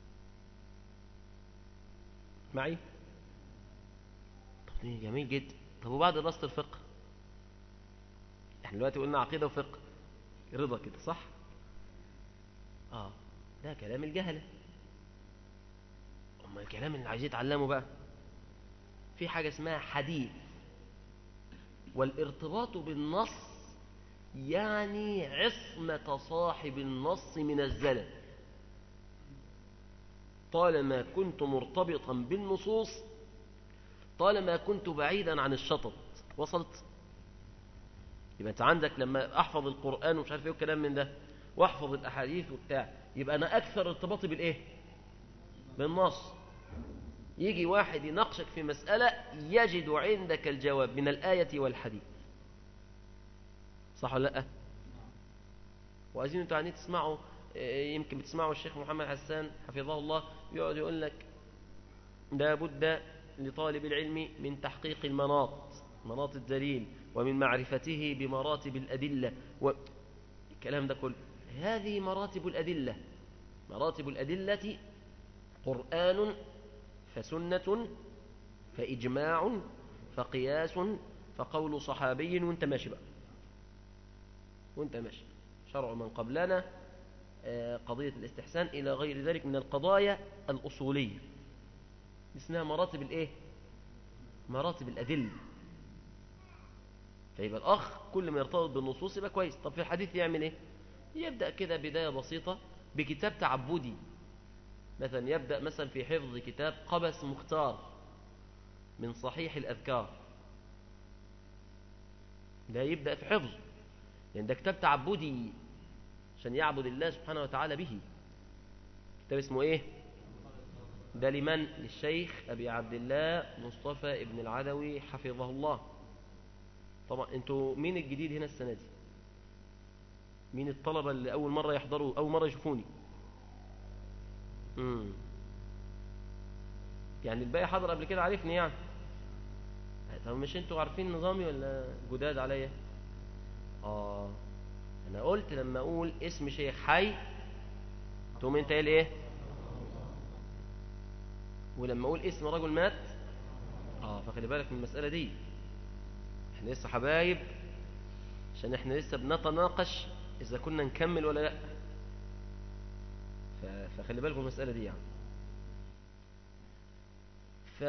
معي طب جميل جدا طب وبعد دراسة الفقه احنا دلوقتي قلنا عقيدة وفقه رضا كده صح اه ده كلام الجهلة اما الكلام اللي عايزين يتعلموا بقى في حاجة اسمها حديث والارتباط بالنص يعني عصمة صاحب النص من الزلل طالما كنت مرتبطا بالنصوص طالما كنت بعيدا عن الشطط وصلت يبقى انت عندك لما احفظ القرآن ومش عارف ايه والكلام من ده واحفظ الاحاديث وبتاع يبقى انا اكثر ارتباطي بالايه بالنص يجي واحد يناقشك في مسألة يجد عندك الجواب من الآية والحديث صح ولا لا وعايزين انتوا يعني تسمعوا يمكن بتسمعوا الشيخ محمد حسان حفظه الله يقعد يقول لك لابد لطالب العلم من تحقيق المناط مناط الدليل ومن معرفته بمراتب الأدلة والكلام ده كله هذه مراتب الأدلة مراتب الأدلة قرآن فسنة فإجماع فقياس فقول صحابي وانت ماشي بقى وانت ماشي شرع من قبلنا قضية الاستحسان إلى غير ذلك من القضايا الأصولية اسمها مراتب الايه مراتب الأدلة فيبقى الأخ كل ما يرتبط بالنصوص يبقى كويس طب في الحديث يعمل ايه يبدأ كده بداية بسيطة بكتاب تعبدي مثلا يبدأ مثلا في حفظ كتاب قبس مختار من صحيح الأذكار ده يبدأ في حفظ لأن ده كتاب تعبدي عشان يعبد الله سبحانه وتعالى به كتاب اسمه ايه ده لمن للشيخ أبي عبد الله مصطفى ابن العدوي حفظه الله طبعا انتوا مين الجديد هنا السنة دي مين الطلبة اللي أول مرة يحضروا أول مرة يشوفوني امم يعني الباقي حضر قبل كده عارفني يعني طب مش انتوا عارفين نظامي ولا جداد عليا اه انا قلت لما اقول اسم شيخ حي تقوم انت قايل ايه ولما اقول اسم رجل مات اه فخلي بالك من المسألة دي احنا لسه حبايب عشان احنا لسه بنتناقش اذا كنا نكمل ولا لا فخلي بالكم المسألة دي يعني ف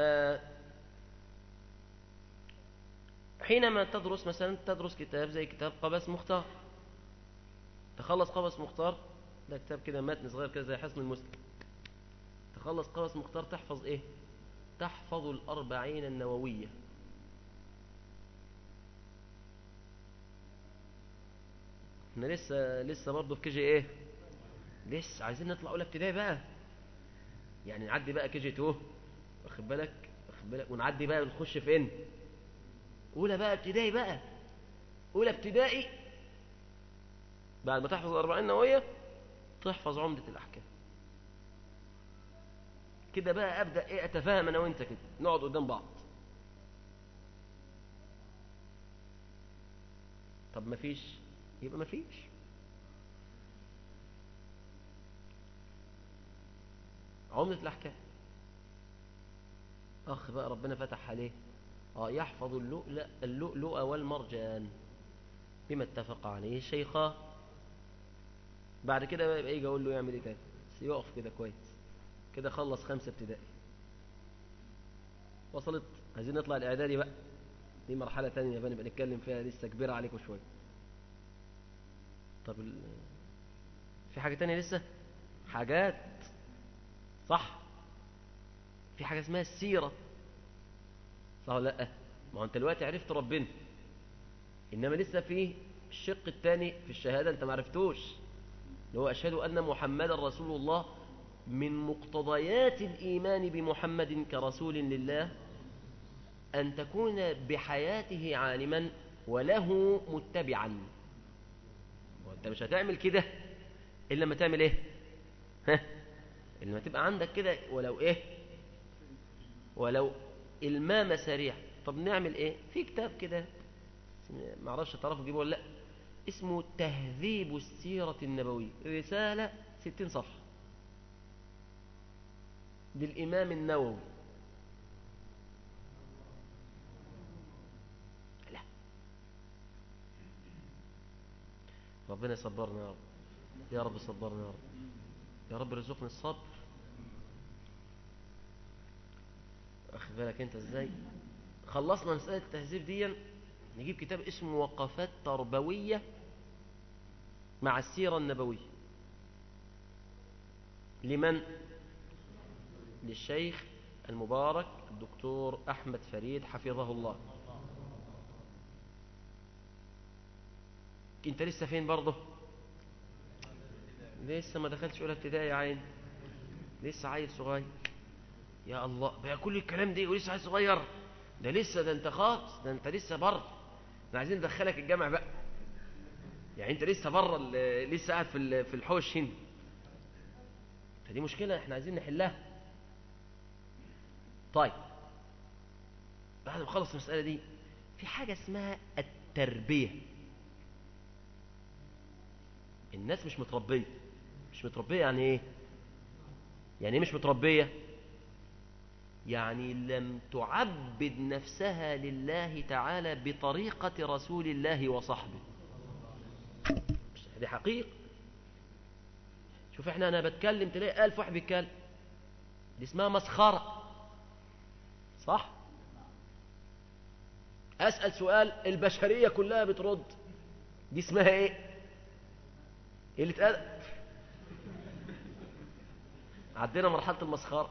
حينما تدرس مثلا تدرس كتاب زي كتاب قبس مختار تخلص قبس مختار ده كتاب كده متن صغير كده زي حصن المسلم تخلص قبس مختار تحفظ ايه تحفظ الأربعين النووية احنا لسه لسه برضه في كي جي ايه لسه عايزين نطلع اولى ابتدائي بقى يعني نعدي بقى كي جي 2 واخد بالك واخد بالك ونعدي بقى ونخش فين اولى بقى ابتدائي بقى اولى ابتدائي بعد ما تحفظ الأربعين نووية تحفظ عمدة الأحكام كده بقى أبدأ إيه أتفاهم أنا وأنت كده نقعد قدام بعض طب ما فيش يبقى ما فيش عمدة الأحكام أخ بقى ربنا فتح عليه آه يحفظ اللؤلؤ اللؤلؤ والمرجان بما اتفق عليه الشيخان بعد كده يبقى يجي اقول له يعمل ايه تاني بس يقف كده كويس كده خلص خمسة ابتدائي وصلت عايزين نطلع الاعدادي بقى دي مرحلة تانية بقى نبقى نتكلم فيها لسه كبيرة عليكم شوية طب ال... في حاجة تانية لسه حاجات صح في حاجة اسمها السيرة صح ولا لا ما هو انت دلوقتي عرفت ربنا انما لسه في الشق الثاني في الشهادة انت ما عرفتوش اللي هو أشهد أن محمد رسول الله من مقتضيات الإيمان بمحمد كرسول لله أن تكون بحياته عالما وله متبعا وانت مش هتعمل كده إلا لما تعمل إيه ها إلا لما تبقى عندك كده ولو إيه ولو المام سريع طب نعمل إيه في كتاب كده معرفش تعرفوا تجيبه ولا لا اسمه تهذيب السيرة النبوية رسالة ستين صفحة للإمام النووي لا ربنا يصبرنا يا رب يا رب صبرنا يا رب يا رب رزقنا الصبر أخذ بالك أنت إزاي خلصنا مسألة التهذيب دي نجيب كتاب اسمه وقفات تربوية مع السيرة النبوية لمن؟ للشيخ المبارك الدكتور أحمد فريد حفظه الله انت لسه فين برضه لسه ما دخلتش اولى ابتدائي يا عين لسه عيل صغير يا الله بقى كل الكلام ده ولسه عيل صغير ده لسه ده انت خالص ده انت لسه بره احنا عايزين ندخلك الجامع بقى يعني انت لسه بره لسه قاعد في في الحوش هنا فدي مشكله احنا عايزين نحلها طيب بعد ما خلص المساله دي في حاجه اسمها التربيه الناس مش متربيه مش متربيه يعني ايه يعني ايه مش متربيه يعني لم تعبد نفسها لله تعالى بطريقة رسول الله وصحبه دي حقيقة شوف احنا انا بتكلم تلاقي ألف واحد بيتكلم دي اسمها مسخرة صح أسأل سؤال البشرية كلها بترد دي اسمها ايه اللي اتقال عدينا مرحلة المسخرة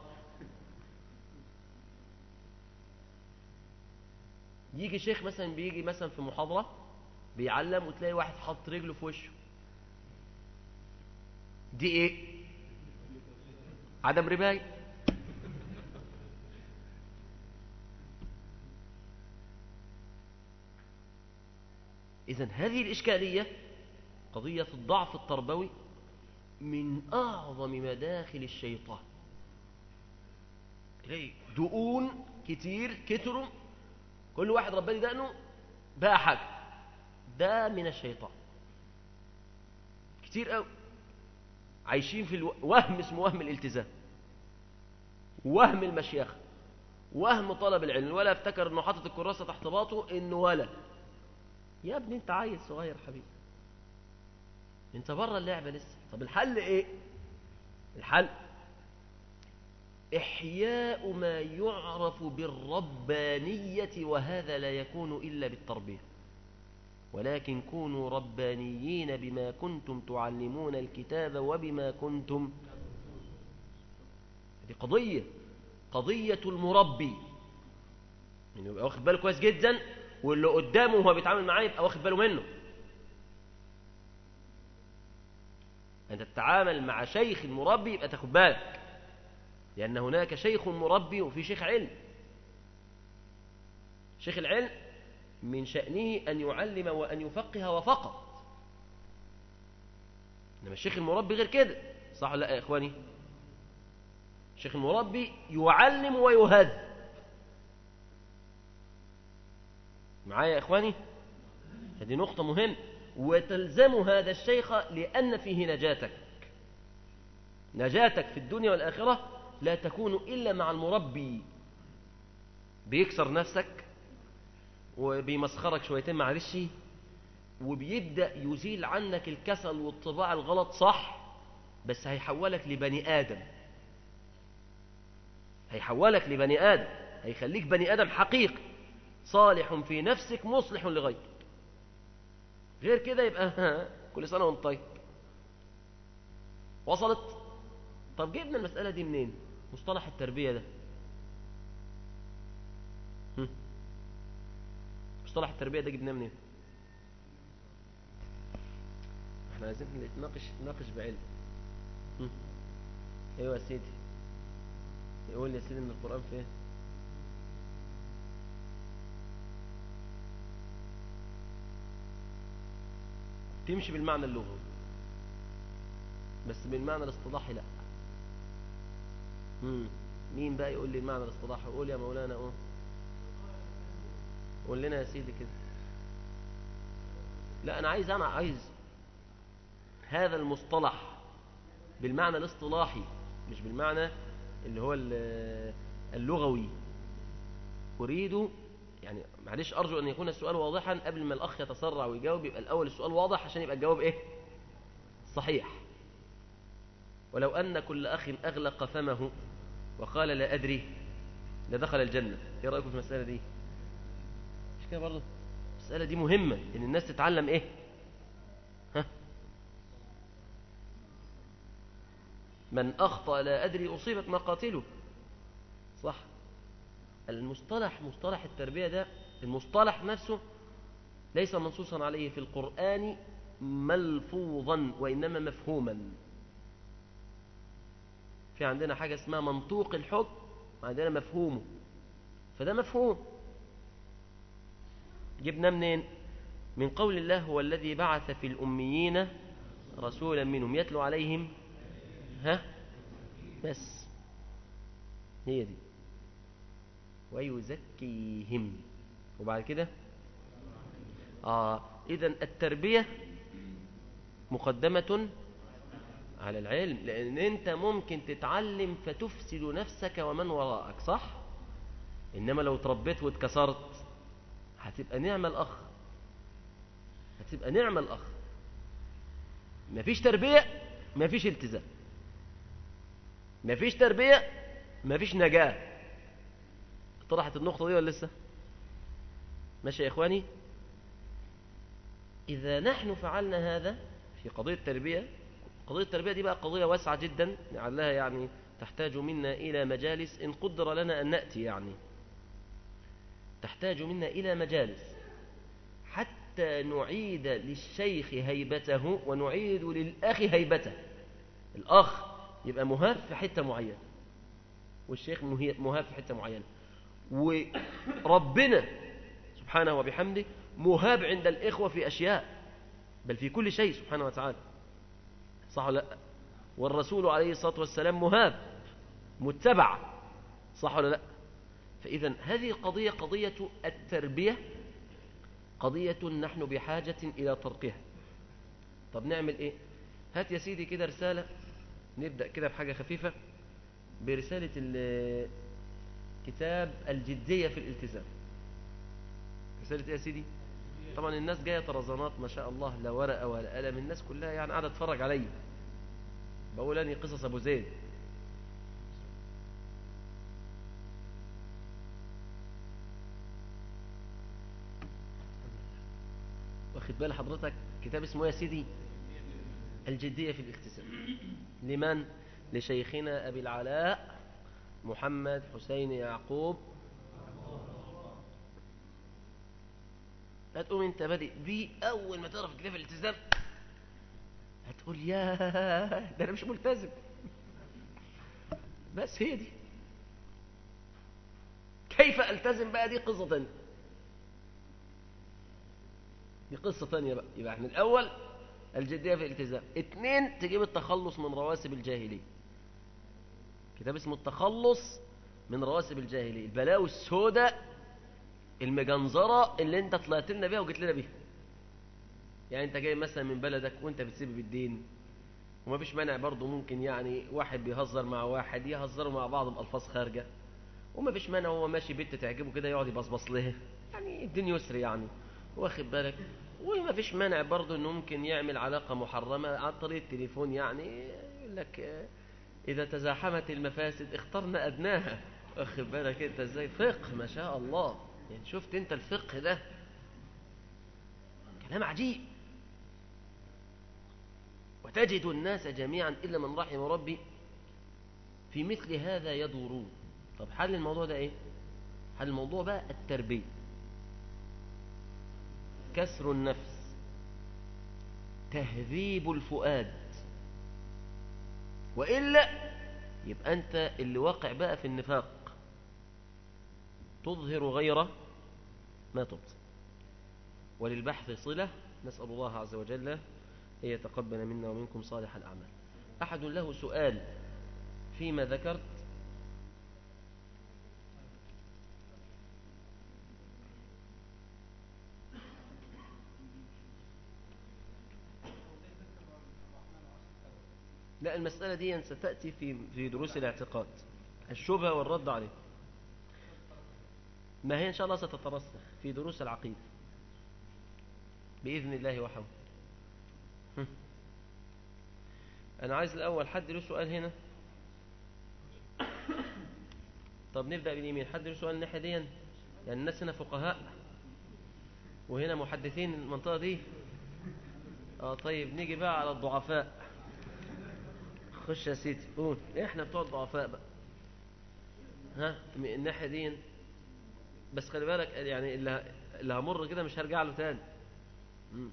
يجي شيخ مثلا بيجي مثلا في محاضرة بيعلم وتلاقي واحد حاطط رجله في وشه دي ايه عدم رباية إذا هذه الإشكالية قضية الضعف التربوي من أعظم مداخل الشيطان تلاقي دقون كتير كتروا كل واحد ربنا دقنه بقى حاجة ده من الشيطان كتير قوي عايشين في الو... وهم اسمه وهم الالتزام وهم المشيخة وهم طلب العلم ولا افتكر انه حاطط الكراسة تحت باطه انه ولا يا ابني انت عيل صغير حبيبي انت بره اللعبة لسه طب الحل ايه الحل إحياء ما يعرف بالربانية وهذا لا يكون إلا بالتربية ولكن كونوا ربانيين بما كنتم تعلمون الكتاب وبما كنتم دي قضية قضية المربي يعني يبقى واخد باله كويس جدا واللي قدامه وهو بيتعامل معاه يبقى واخد باله منه أنت تتعامل مع شيخ مربي يبقى تاخد بالك لأن هناك شيخ مربي وفي شيخ علم شيخ العلم من شأنه أن يعلم وأن يفقه وفقط إنما الشيخ المربي غير كده صح ولا لا يا إخواني الشيخ المربي يعلم ويهذب معايا يا إخواني هذه نقطة مهمة وتلزم هذا الشيخ لأن فيه نجاتك نجاتك في الدنيا والآخرة لا تكون إلا مع المربي بيكسر نفسك وبيمسخرك شويتين معلش وبيبدأ يزيل عنك الكسل والطباع الغلط صح بس هيحولك لبني آدم هيحولك لبني آدم هيخليك بني آدم حقيقي صالح في نفسك مصلح لغيرك غير كده يبقى كل سنة وانت طيب وصلت طب جبنا المسألة دي منين مصطلح التربية ده هم؟ مصطلح التربية ده جبناه منين احنا عايزين نتناقش نتناقش بعلم هم؟ ايوه يا سيدي يقول يا سيدي ان القرآن فيه تمشي بالمعنى اللغوي بس بالمعنى الاصطلاحي لا مم. مين بقى يقول لي المعنى الاصطلاحي قول يا مولانا اه قول لنا يا سيدي كده لا انا عايز انا عايز هذا المصطلح بالمعنى الاصطلاحي مش بالمعنى اللي هو اللغوي أريد يعني معلش أرجو أن يكون السؤال واضحا قبل ما الأخ يتسرع ويجاوب يبقى الأول السؤال واضح عشان يبقى الجواب إيه صحيح ولو أن كل أخ أغلق فمه وقال لا أدري لدخل الجنة إيه رأيكم في المسألة دي مش كده برضه المسألة دي مهمة إن الناس تتعلم إيه ها من أخطأ لا أدري أصيبت مقاتله صح المصطلح مصطلح التربية ده المصطلح نفسه ليس منصوصا عليه في القرآن ملفوظا وإنما مفهوما في عندنا حاجة اسمها منطوق الحكم وعندنا مفهومه فده مفهوم جبنا منين من قول الله هو الذي بعث في الأميين رسولا منهم يتلو عليهم ها بس هي دي ويزكيهم وبعد كده آه إذا التربية مقدمة على العلم لأن أنت ممكن تتعلم فتفسد نفسك ومن وراءك صح؟ إنما لو تربيت واتكسرت هتبقى نعم الأخ هتبقى نعم الأخ مفيش تربية مفيش التزام مفيش تربية مفيش نجاة طرحت النقطة دي ولا لسه ماشي يا إخواني إذا نحن فعلنا هذا في قضية التربية قضية التربية دي بقى قضية واسعة جدا لعلها يعني تحتاج منا إلى مجالس إن قدر لنا أن نأتي يعني تحتاج منا إلى مجالس حتى نعيد للشيخ هيبته ونعيد للأخ هيبته الأخ يبقى مهاب في حتة معينة والشيخ مهاب في حتة معينة وربنا سبحانه وبحمده مهاب عند الإخوة في أشياء بل في كل شيء سبحانه وتعالى صح ولا لا والرسول عليه الصلاة والسلام مهاب متبع صح ولا لا فإذا هذه القضية قضية التربية قضية نحن بحاجة إلى طرقها طب نعمل إيه هات يا سيدي كده رسالة نبدأ كده بحاجة خفيفة برسالة كتاب الجدية في الالتزام رسالة ايه يا سيدي طبعا الناس جاية طرزانات ما شاء الله لا ورقة ولا قلم الناس كلها يعني قاعدة تتفرج عليا بقول اني قصص ابو زيد واخد بال حضرتك كتاب اسمه يا سيدي الجدية في الاختسام لمن لشيخنا أبي العلاء محمد حسين يعقوب هتقوم انت بادئ بيه اول ما تعرف كتاب الالتزام هتقول يا ده انا مش ملتزم بس هي دي كيف التزم بقى دي قصه ثانيه دي قصه ثانيه بقى يبقى احنا الاول الجديه في الالتزام اثنين تجيب التخلص من رواسب الجاهليه كتاب اسمه التخلص من رواسب الجاهلية البلاوي السوداء المجنزرة اللي انت طلعت لنا بيها وجيت لنا بيها يعني انت جاي مثلا من بلدك وانت بتسيب بالدين وما فيش مانع برضه ممكن يعني واحد بيهزر مع واحد يهزروا مع بعض بألفاظ خارجة وما فيش مانع هو ماشي بنت تعجبه كده يقعد يبصبص لها يعني الدين يسر يعني واخد بالك وما فيش مانع برضه انه ممكن يعمل علاقة محرمة عن طريق التليفون يعني يقول لك إذا تزاحمت المفاسد اخترنا أدناها أخذ بالك أنت إزاي فقه ما شاء الله يعني شفت أنت الفقه ده كلام عجيب وتجد الناس جميعا إلا من رحم ربي في مثل هذا يدورون طب حل الموضوع ده إيه حل الموضوع بقى التربية كسر النفس تهذيب الفؤاد وإلا يبقى أنت اللي واقع بقى في النفاق تظهر غير ما تبطن وللبحث صلة نسأل الله عز وجل أن يتقبل منا ومنكم صالح الأعمال أحد له سؤال فيما ذكرت لا المسألة دي ستأتي في في دروس الاعتقاد الشبهة والرد عليه ما هي إن شاء الله ستترسخ في دروس العقيدة بإذن الله وحمه أنا عايز الأول حد له سؤال هنا طب نبدأ باليمين حد له سؤال الناحية دي يعني الناس هنا فقهاء وهنا محدثين المنطقة دي اه طيب نيجي بقى على الضعفاء خش يا سيدي قول احنا بتوع الضعفاء بقى ها من الناحية دي بس خلي بالك يعني اللي اللي همر كده مش هرجع له تاني مم.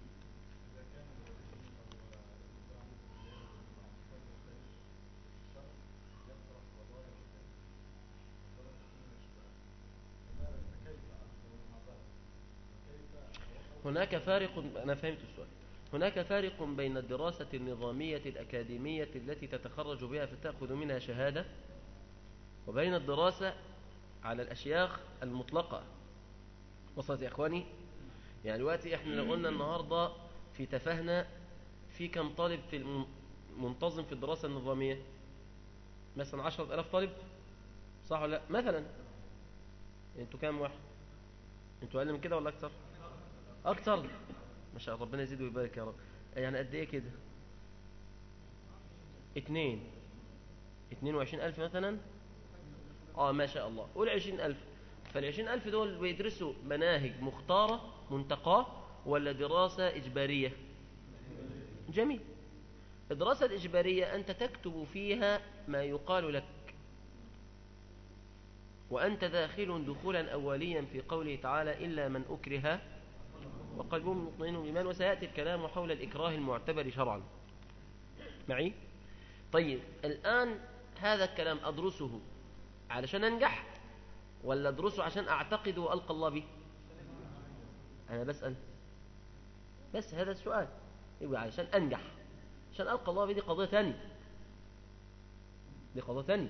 هناك فارق أنا فهمت السؤال هناك فارق بين الدراسة النظامية الأكاديمية التي تتخرج بها فتأخذ منها شهادة وبين الدراسة على الأشياخ المطلقة وصلت يا إخواني يعني دلوقتي إحنا لو قلنا النهاردة في تفاهنا في كم طالب في منتظم في الدراسة النظامية مثلا عشرة ألاف طالب صح ولا لا مثلا انتوا كام واحد انتوا أقل من كده ولا أكثر أكثر ما شاء الله ربنا يزيد ويبارك يا رب يعني قد إيه كده اتنين اتنين وعشرين ألف مثلا آه ما شاء الله قول عشرين ألف فالعشرين ألف دول بيدرسوا مناهج مختارة منتقاه ولا دراسة إجبارية جميل الدراسة الإجبارية أنت تكتب فيها ما يقال لك وأنت داخل دخولا أوليا في قوله تعالى إلا من أكره وقلبه مطمئن بالإيمان وسيأتي الكلام حول الإكراه المعتبر شرعا معي طيب الآن هذا الكلام أدرسه علشان أنجح ولا أدرسه عشان أعتقد وألقى الله به أنا بسأل بس هذا السؤال يبقى علشان أنجح عشان ألقى الله به دي قضية ثانية دي قضية ثانية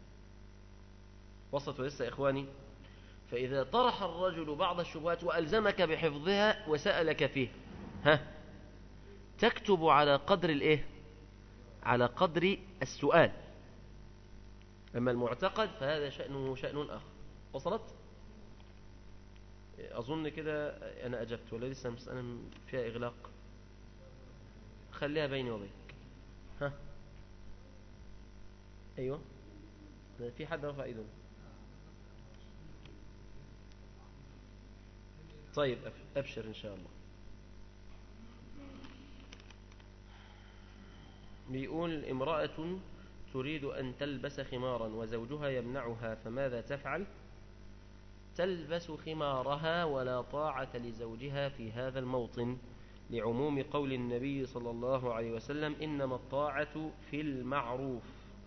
وصلت لسه إخواني فإذا طرح الرجل بعض الشبهات وألزمك بحفظها وسألك فيه ها تكتب على قدر الإيه على قدر السؤال أما المعتقد فهذا شأنه شأن آخر وصلت أظن كده أنا أجبت ولا لسه مسألة فيها إغلاق خليها بيني وبينك ها أيوة في حد رفع إيده طيب أبشر إن شاء الله بيقول امرأة تريد أن تلبس خمارا وزوجها يمنعها فماذا تفعل تلبس خمارها ولا طاعة لزوجها في هذا الموطن لعموم قول النبي صلى الله عليه وسلم إنما الطاعة في المعروف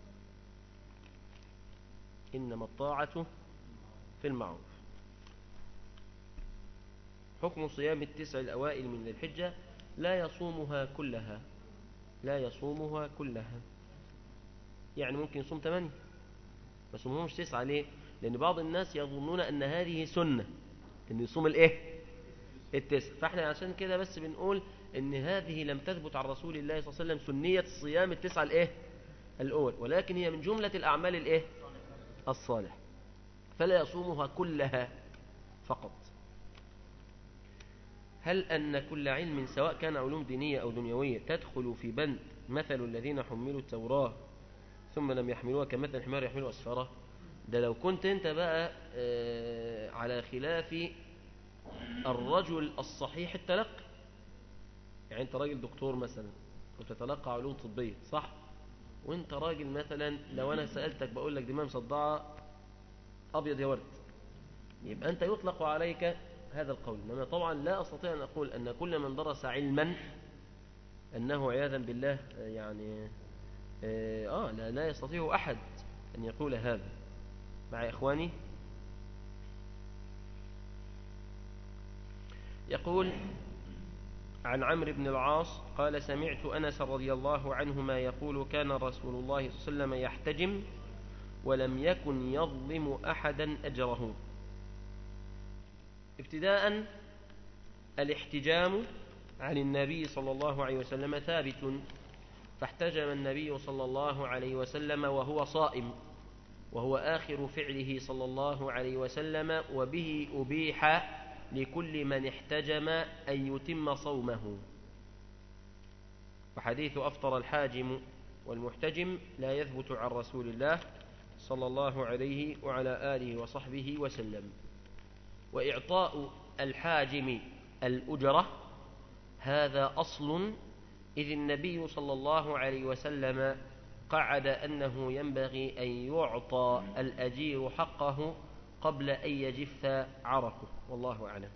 إنما الطاعة في المعروف حكم صيام التسع الأوائل من الحجة لا يصومها كلها لا يصومها كلها يعني ممكن يصوم ثمانية ما يصومهمش تسعة ليه لأن بعض الناس يظنون أن هذه سنة أن يصوم الإيه التسع فإحنا عشان كده بس بنقول أن هذه لم تثبت عن رسول الله صلى الله عليه وسلم سنية صيام التسعة الإيه الأول ولكن هي من جملة الأعمال الإيه الصالح فلا يصومها كلها فقط هل أن كل علم سواء كان علوم دينية أو دنيوية تدخل في بند مثل الذين حملوا التوراة ثم لم يحملوها كمثل الحمار يحملوا أسفاره ده لو كنت انت بقى على خلاف الرجل الصحيح التلقي يعني انت راجل دكتور مثلا وتتلقى علوم طبية صح وانت راجل مثلا لو انا سألتك بقول لك دماغ مصدعة ابيض يا ورد يبقى انت يطلق عليك هذا القول انما طبعا لا استطيع ان اقول ان كل من درس علما انه عياذا بالله يعني اه لا, لا يستطيع احد ان يقول هذا مع إخواني يقول عن عمرو بن العاص قال سمعت أنس رضي الله عنهما يقول كان رسول الله صلى الله عليه وسلم يحتجم ولم يكن يظلم أحدا أجره ابتداء الاحتجام عن النبي صلى الله عليه وسلم ثابت فاحتجم النبي صلى الله عليه وسلم وهو صائم وهو آخر فعله صلى الله عليه وسلم وبه أبيح لكل من احتجم أن يتم صومه وحديث أفطر الحاجم والمحتجم لا يثبت عن رسول الله صلى الله عليه وعلى آله وصحبه وسلم وإعطاء الحاجم الأجرة هذا أصل إذ النبي صلى الله عليه وسلم قعد أنه ينبغي أن يعطى الأجير حقه قبل أن يجف عرقه والله أعلم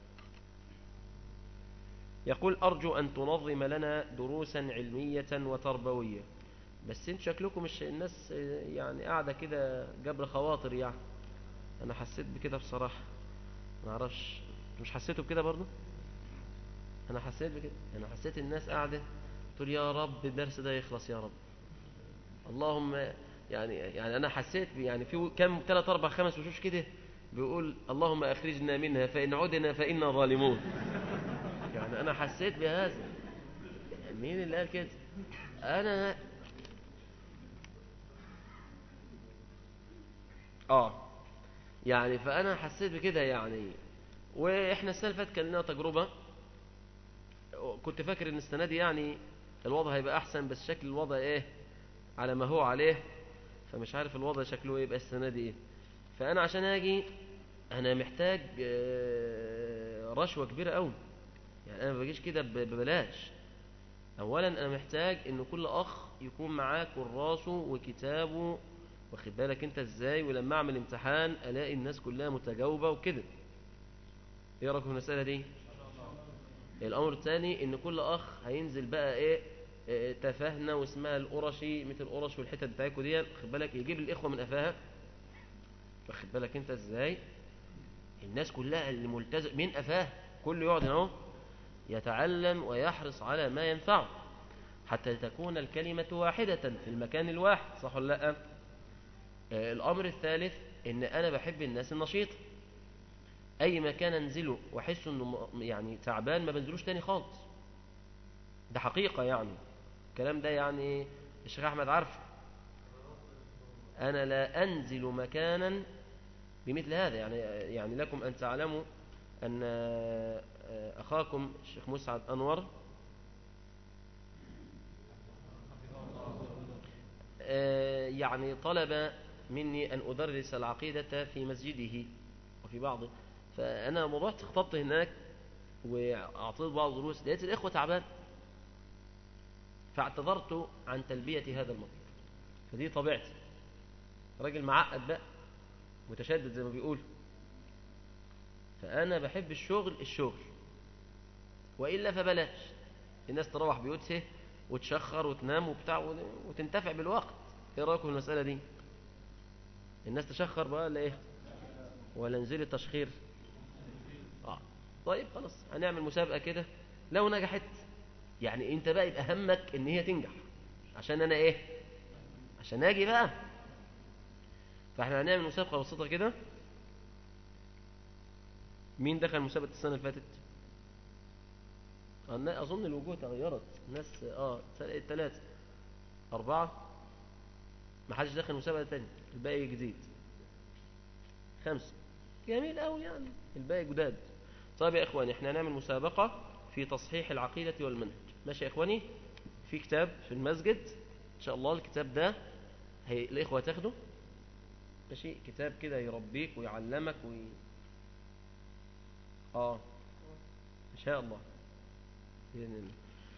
يقول أرجو أن تنظم لنا دروسا علمية وتربوية بس انت شكلكم مش الناس يعني قاعدة كده جبر خواطر يعني أنا حسيت بكده بصراحة ما اعرفش مش حسيتوا بكده برضو أنا حسيت بكده أنا حسيت الناس قاعدة تقول يا رب الدرس ده يخلص يا رب اللهم يعني يعني أنا حسيت يعني في كم ثلاث أربع خمس وشوش كده بيقول اللهم أخرجنا منها فإن عدنا فإنا ظالمون يعني أنا حسيت بهذا مين اللي قال كده أنا آه يعني فأنا حسيت بكده يعني وإحنا السنة اللي فاتت كان لنا تجربة كنت فاكر إن السنة دي يعني الوضع هيبقى أحسن بس شكل الوضع إيه على ما هو عليه فمش عارف الوضع شكله إيه يبقى السنة دي إيه فأنا عشان أجي أنا محتاج رشوة كبيرة أوي يعني أنا ما بجيش كده ببلاش أولا أنا محتاج إن كل أخ يكون معاه كراسه وكتابه واخد بالك أنت إزاي ولما أعمل امتحان ألاقي الناس كلها متجاوبة وكده إيه رأيكم في المسألة دي الأمر الثاني إن كل أخ هينزل بقى إيه, إيه تفاهنا واسمها القرشي مثل القرش والحتت بتاعتكم دي واخد بالك يجيب الإخوة من أفاها واخد بالك أنت إزاي الناس كلها اللي ملتزم من أفاه كل يقعد هنا يتعلم ويحرص على ما ينفعه حتى تكون الكلمة واحدة في المكان الواحد صح ولا لا الأمر الثالث إن أنا بحب الناس النشيطة أي مكان أنزله وأحس إنه يعني تعبان ما بنزلوش تاني خالص ده حقيقة يعني الكلام ده يعني الشيخ أحمد عارف أنا لا أنزل مكانا بمثل هذا يعني يعني لكم أن تعلموا أن أخاكم الشيخ مسعد أنور يعني طلب مني أن أدرس العقيدة في مسجده وفي بعضه فأنا لما رحت خطبت هناك وأعطيت بعض الدروس لقيت الإخوة تعبان فاعتذرت عن تلبية هذا المطلب فدي طبيعتي راجل معقد بقى متشدد زي ما بيقول فأنا بحب الشغل الشغل وإلا فبلاش الناس تروح بيوتها وتشخر وتنام وبتاع وتنتفع بالوقت ايه رأيكم في المسألة دي الناس تشخر بقى ولا ايه ولا نزل التشخير آه. طيب خلاص هنعمل مسابقة كده لو نجحت يعني انت بقى يبقى همك ان هي تنجح عشان انا ايه عشان اجي بقى فاحنا هنعمل مسابقة بسيطة كده مين دخل مسابقة السنة اللي فاتت أظن الوجوه تغيرت الناس اه ثلاثة أربعة ما حدش دخل مسابقة تاني الباقي جديد خمسة جميل قوي يعني الباقي جداد طيب يا إخواني احنا هنعمل مسابقة في تصحيح العقيدة والمنهج ماشي يا إخواني في كتاب في المسجد إن شاء الله الكتاب ده هي الإخوة تاخده ماشي كتاب كده يربيك ويعلمك وي... اه ان شاء الله بإذن الله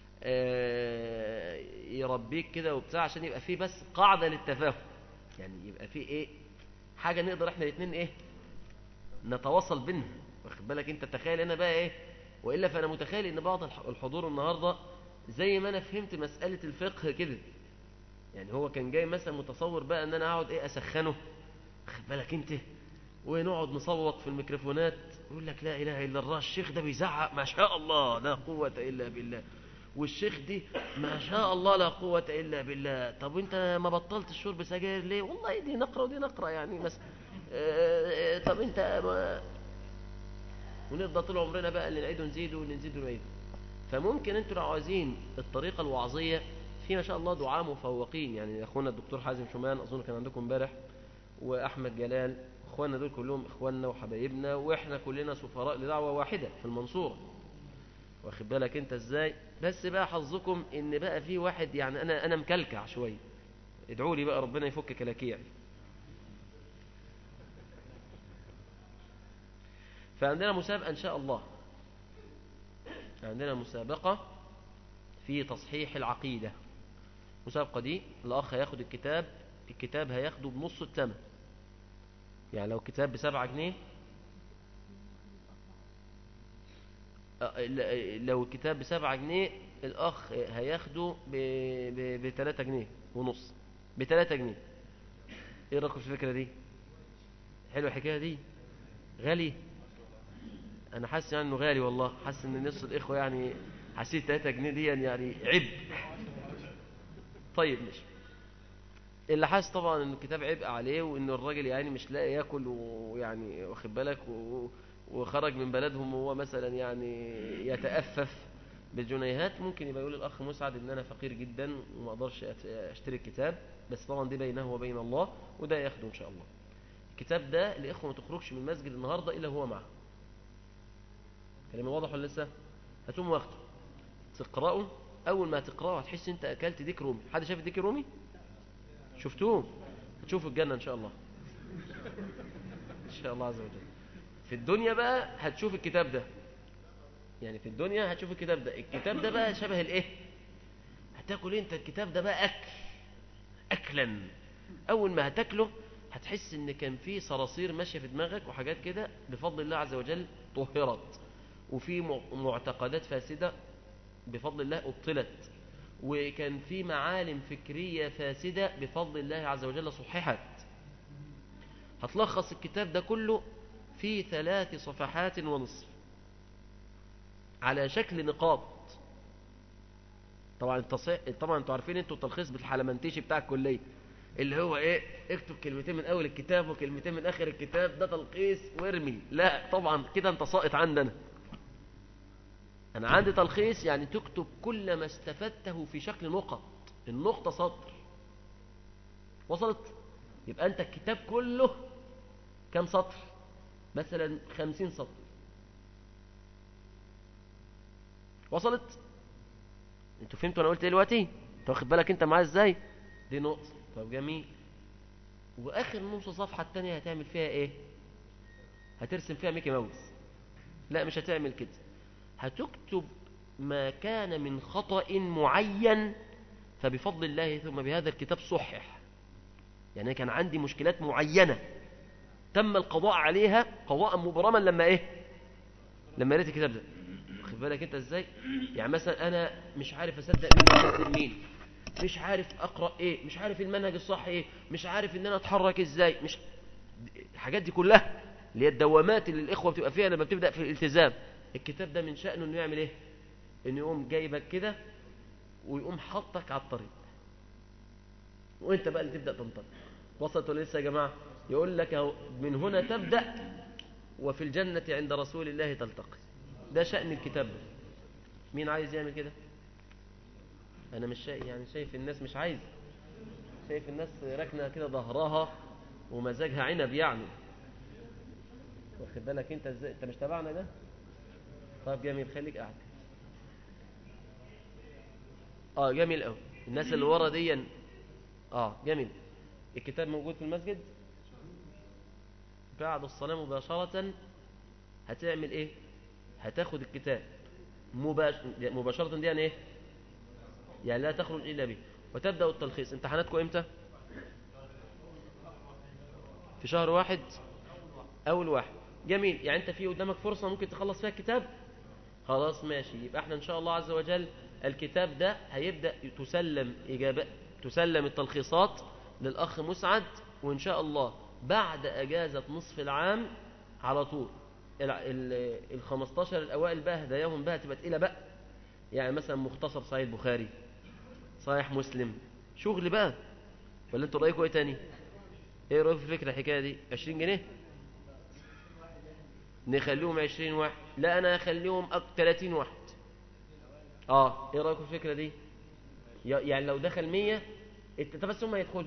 آه يربيك كده وبتاع عشان يبقى فيه بس قاعدة للتفاهم يعني يبقى فيه ايه حاجة نقدر احنا الاثنين ايه نتواصل بينها واخد بالك انت تخيل انا بقى ايه والا فانا متخيل ان بعض الحضور النهارده زي ما انا فهمت مسألة الفقه كده يعني هو كان جاي مثلا متصور بقى ان انا اقعد ايه اسخنه واخد بالك انت ونقعد نصوت في الميكروفونات يقول لك لا اله الا الله الشيخ ده بيزعق ما شاء الله لا قوه الا بالله والشيخ دي ما شاء الله لا قوة إلا بالله طب وانت ما بطلت الشرب سجاير ليه والله دي نقرة ودي نقرة يعني بس اه طب انت ما ونفضل طول عمرنا بقى اللي نعيد ونزيد واللي نزيد ونعيد فممكن انتوا لو عايزين الطريقة الوعظية في ما شاء الله دعاء مفوقين يعني اخونا الدكتور حازم شومان اظن كان عندكم امبارح واحمد جلال اخواننا دول كلهم اخواننا وحبايبنا واحنا كلنا سفراء لدعوة واحدة في المنصورة واخد بالك انت ازاي بس بقى حظكم ان بقى في واحد يعني انا انا مكلكع شويه ادعوا لي بقى ربنا يفك كلاكيعي فعندنا مسابقه ان شاء الله عندنا مسابقه في تصحيح العقيده المسابقه دي الاخ هياخد الكتاب الكتاب هياخده بنص الثمن يعني لو كتاب بسبعة جنيه لو الكتاب بسبعة جنيه الأخ هياخده بتلاتة جنيه ونص بتلاتة جنيه ايه رأيكم في الفكرة دي حلوة الحكاية دي غالي انا حاسس يعني انه غالي والله حاسس ان نص الاخوة يعني حسيت 3 جنيه دي يعني عبء طيب ماشي اللي حاسس طبعا ان الكتاب عبء عليه وان الراجل يعني مش لاقي ياكل ويعني واخد بالك و... وخرج من بلدهم وهو مثلا يعني يتأفف بالجنيهات ممكن يبقى يقول الأخ مسعد إن أنا فقير جدا وما أقدرش أشتري الكتاب بس طبعا دي بينه وبين الله وده ياخده إن شاء الله الكتاب ده الإخوة ما تخرجش من المسجد النهاردة إلا هو معه كلمة واضح ولا لسه هتقوم واخده تقرأه أول ما تقرأه هتحس أنت أكلت ديك رومي حد شاف الديك الرومي شفتوه هتشوفوا الجنة إن شاء الله إن شاء الله عز وجل في الدنيا بقى هتشوف الكتاب ده يعني في الدنيا هتشوف الكتاب ده الكتاب ده بقى شبه الايه هتاكل انت الكتاب ده بقى اكل اكلا اول ما هتاكله هتحس ان كان في صراصير ماشيه في دماغك وحاجات كده بفضل الله عز وجل طهرت وفي معتقدات فاسده بفضل الله ابطلت وكان في معالم فكريه فاسده بفضل الله عز وجل صححت هتلخص الكتاب ده كله في ثلاث صفحات ونصف على شكل نقاط طبعا التصحيح طبعا انتوا عارفين انتوا التلخيص بالحلمنتيشي بتاع الكليه اللي هو ايه اكتب كلمتين من اول الكتاب وكلمتين من اخر الكتاب ده تلخيص وارمي لا طبعا كده انت ساقط عندنا انا عندي تلخيص يعني تكتب كل ما استفدته في شكل نقط النقطه سطر وصلت يبقى انت الكتاب كله كم سطر مثلا خمسين سطر وصلت انتوا فهمتوا انا قلت ايه دلوقتي انت واخد بالك انت معايا ازاي دي نقطه طب جميل واخر نص صفحه الثانيه هتعمل فيها ايه هترسم فيها ميكي ماوس لا مش هتعمل كده هتكتب ما كان من خطأ معين فبفضل الله ثم بهذا الكتاب صحح يعني كان عندي مشكلات معينة تم القضاء عليها قضاء مبرما لما ايه لما قريت الكتاب ده واخد بالك انت ازاي يعني مثلا انا مش عارف اصدق مين وأصدق مين مش عارف اقرا ايه مش عارف المنهج الصح ايه مش عارف ان انا اتحرك ازاي مش الحاجات دي كلها اللي هي الدوامات اللي الاخوه بتبقى فيها لما بتبدا في الالتزام الكتاب ده من شانه انه يعمل ايه انه يقوم جايبك كده ويقوم حاطك على الطريق وانت بقى اللي تبدا تنطلق وصلت ولا لسه يا جماعه يقول لك اهو من هنا تبدا وفي الجنه عند رسول الله تلتقي ده شان الكتاب ده مين عايز يعمل كده انا مش شايف يعني شايف الناس مش عايز شايف الناس راكنه كده ظهرها ومزاجها عنب يعني واخد بالك انت ازاي انت مش تبعنا ده طب جميل خليك قاعد اه جميل قوي الناس اللي ورا دي اه جميل الكتاب موجود في المسجد بعد الصلاة مباشرة هتعمل ايه هتاخد الكتاب مباش... مباشرة دي يعني ايه يعني لا تخرج إلا به وتبدأ التلخيص امتحاناتكم امتى في شهر واحد أول واحد جميل يعني انت في قدامك فرصة ممكن تخلص فيها الكتاب خلاص ماشي يبقى احنا ان شاء الله عز وجل الكتاب ده هيبدأ تسلم إجابة تسلم التلخيصات للأخ مسعد وإن شاء الله بعد أجازة نصف العام على طول ال 15 الأوائل بقى هداياهم بقى تبقى تقيلة بقى يعني مثلا مختصر صحيح البخاري صحيح مسلم شغل بقى ولا انتوا رأيكم ايه تاني ايه رأيكم في فكرة الحكاية دي 20 جنيه نخليهم 20 واحد لا انا اخليهم 30 واحد اه ايه رأيكم في الفكرة دي يعني لو دخل 100 انت بس هم يدخلوا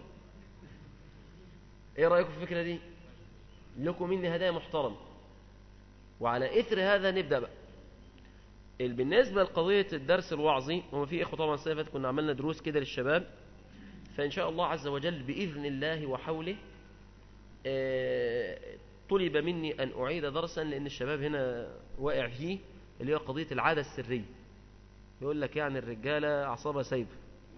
ايه رأيكم في الفكرة دي لكم مني هدايا محترم وعلى اثر هذا نبدأ بقى بالنسبة لقضية الدرس الوعظي وما في إخوة طبعا السنة فاتت كنا عملنا دروس كده للشباب فإن شاء الله عز وجل بإذن الله وحوله طلب مني أن أعيد درسا لأن الشباب هنا واقع فيه اللي هو قضية العادة السرية يقول لك يعني الرجالة أعصابها سايبة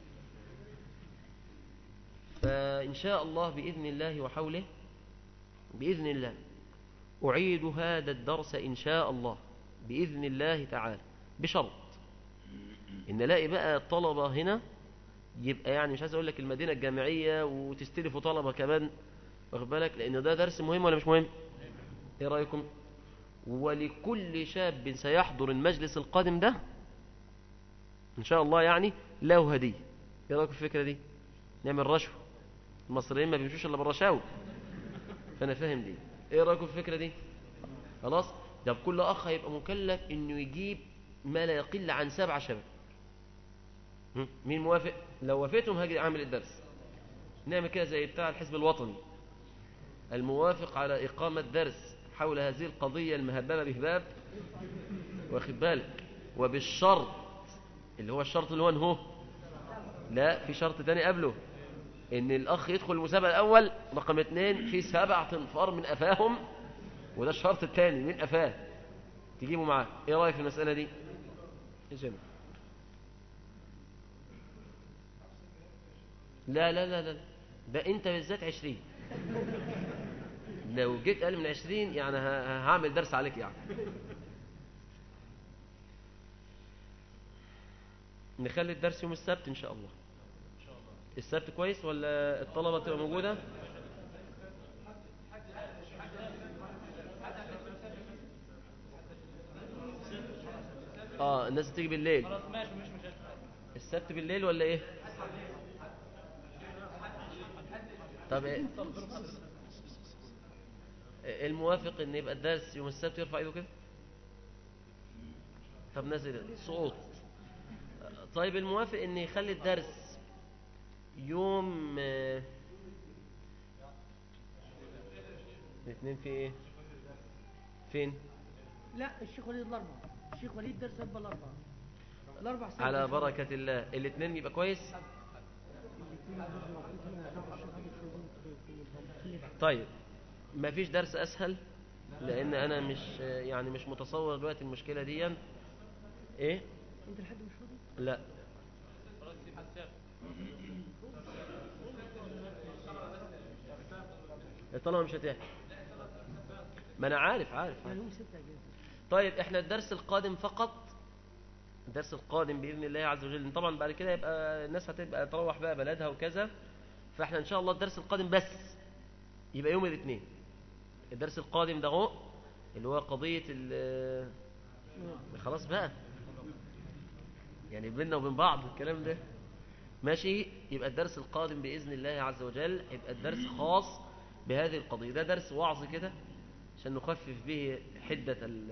فإن شاء الله بإذن الله وحوله بإذن الله أعيد هذا الدرس إن شاء الله بإذن الله تعالى بشرط إن الاقي بقى الطلبة هنا يبقى يعني مش عايز أقول لك المدينة الجامعية وتستلفوا طلبة كمان واخد بالك لأن ده درس مهم ولا مش مهم إيه رأيكم ولكل شاب سيحضر المجلس القادم ده إن شاء الله يعني له هدية إيه رأيكم في الفكرة دي نعمل رشوة المصريين ما بيمشوش إلا بالرشاوي فأنا فاهم دي إيه رأيكم في الفكرة دي خلاص ده كل أخ هيبقى مكلف إنه يجيب ما لا يقل عن سبع شباب مين موافق لو وافقتم هاجي أعمل الدرس نعمل كده زي بتاع الحزب الوطني الموافق على إقامة درس حول هذه القضية المهببة بهباب واخد بالك وبالشرط اللي هو الشرط اللي هو انهو لا في شرط تاني قبله ان الاخ يدخل المسابقة الاول رقم اثنين في سبع تنفار من افاهم وده الشرط الثاني من قفاه تجيبه معاه ايه رايك في المساله دي ايه لا لا لا لا ده انت بالذات عشرين لو جيت اقل من عشرين يعني هعمل درس عليك يعني نخلي الدرس يوم السبت ان شاء الله السبت كويس ولا الطلبه تبقى موجوده اه الناس تيجي بالليل خلاص ماشي مش مشاكل السبت بالليل ولا ايه طب ايه الموافق ان يبقى الدرس يوم السبت يرفع ايده كده طب نزل صوت طيب الموافق ان يخلي الدرس يوم الاثنين في ايه فين لا الشيخ وليد الاربعه الشيخ وليد درس هيبقى الاربعه الاربع سنين على بركه الله الاثنين يبقى كويس طيب ما فيش درس اسهل لان انا مش يعني مش متصور دلوقتي المشكله دي ايه انت لحد مش فاضي لا الطلبه مش هتحكي ما انا عارف عارف, عارف. طيب احنا الدرس القادم فقط الدرس القادم بإذن الله عز وجل طبعا بعد كده يبقى الناس هتبقى تروح بقى بلدها وكذا فاحنا ان شاء الله الدرس القادم بس يبقى يوم الاثنين الدرس القادم ده هو اللي هو قضية ال خلاص بقى يعني بيننا وبين بعض الكلام ده ماشي يبقى الدرس القادم بإذن الله عز وجل يبقى الدرس خاص بهذه القضية ده درس وعظ كده عشان نخفف به حدة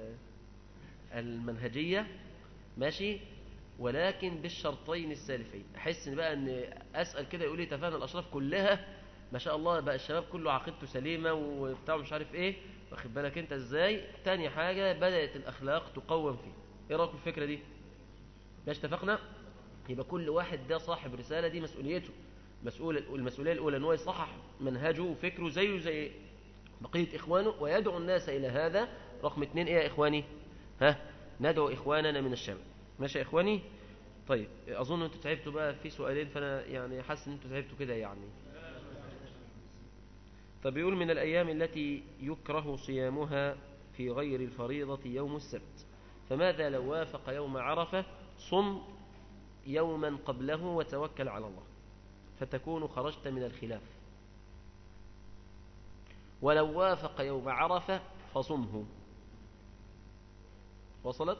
المنهجية ماشي ولكن بالشرطين السالفين احس ان بقى ان اسال كده يقول لي تفاهم الاشراف كلها ما شاء الله بقى الشباب كله عقيدته سليمه وبتاع مش عارف ايه واخد بالك انت ازاي تاني حاجه بدات الاخلاق تقوم فيه ايه رايك في الفكره دي ماشي اتفقنا يبقى كل واحد ده صاحب رساله دي مسؤوليته مسؤول المسؤوليه الاولى ان هو يصحح منهجه وفكره زيه زي بقيه اخوانه ويدعو الناس الى هذا رقم اثنين ايه يا اخواني ها ندعو إخواننا من الشام ماشي يا إخواني طيب أظن أنتوا تعبتوا بقى في سؤالين فأنا يعني حاسس أن أنتوا تعبتوا كده يعني فبيقول من الأيام التي يكره صيامها في غير الفريضة يوم السبت فماذا لو وافق يوم عرفة صم يوما قبله وتوكل على الله فتكون خرجت من الخلاف ولو وافق يوم عرفة فصمه وصلت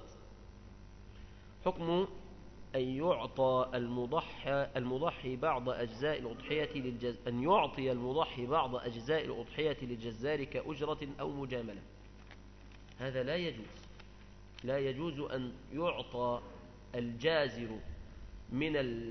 حكم أن يعطى المضحى المضحي بعض أجزاء الأضحية للجز... أن يعطي المضحي بعض أجزاء الأضحية للجزار كأجرة أو مجاملة هذا لا يجوز لا يجوز أن يعطى الجازر من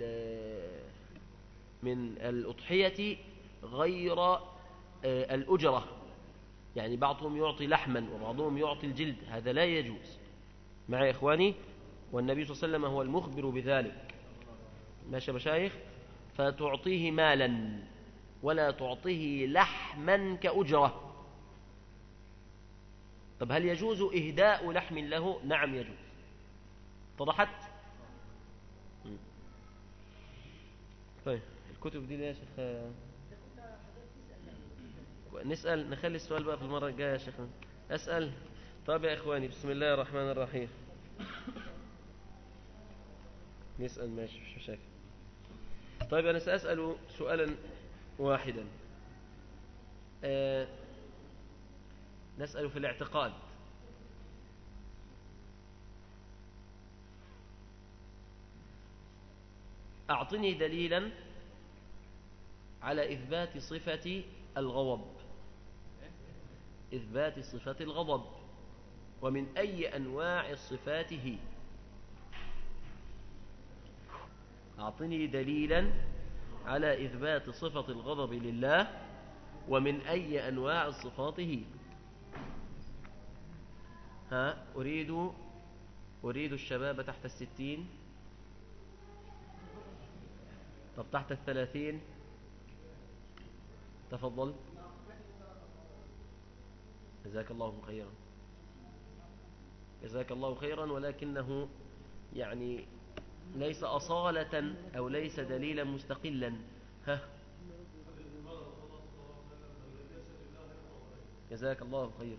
من الأضحية غير آه، الأجرة يعني بعضهم يعطي لحما وبعضهم يعطي الجلد هذا لا يجوز معي إخواني والنبي صلى الله عليه وسلم هو المخبر بذلك ماشي مشايخ فتعطيه مالا ولا تعطيه لحما كأجرة طب هل يجوز إهداء لحم له نعم يجوز اتضحت طيب الكتب دي يا شيخ نسأل نخلي السؤال بقى في المرة الجاية يا شيخ أسأل طيب يا إخواني بسم الله الرحمن الرحيم نسأل ماشي مش مشاكل طيب أنا سأسأل سؤالا واحدا آه نسأل في الاعتقاد أعطني دليلا على إثبات صفة الغضب إثبات صفة الغضب ومن أي أنواع الصفات هي أعطني دليلا على إثبات صفة الغضب لله ومن أي أنواع الصفات هي ها أريد أريد الشباب تحت الستين طب تحت الثلاثين تفضل جزاك الله خيرا جزاك الله خيرا ولكنه يعني ليس أصالة أو ليس دليلا مستقلا ها جزاك الله خيرا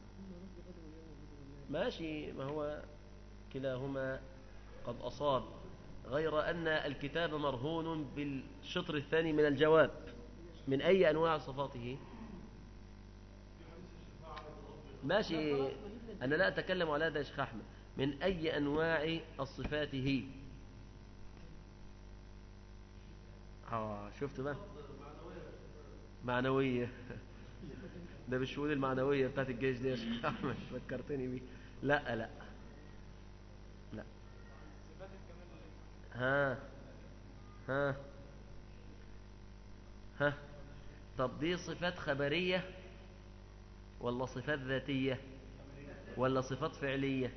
ماشي ما هو كلاهما قد أصاب غير أن الكتاب مرهون بالشطر الثاني من الجواب من أي أنواع صفاته ماشي أنا لا أتكلم على هذا يا شيخ أحمد من أي أنواع الصفات هي آه شفت بقى معنوية ده بالشؤون المعنوية بتاعت الجيش دي يا شيخ أحمد فكرتني بيه لا لا لا ها ها ها طب دي صفات خبرية ولا صفات ذاتية ولا صفات فعلية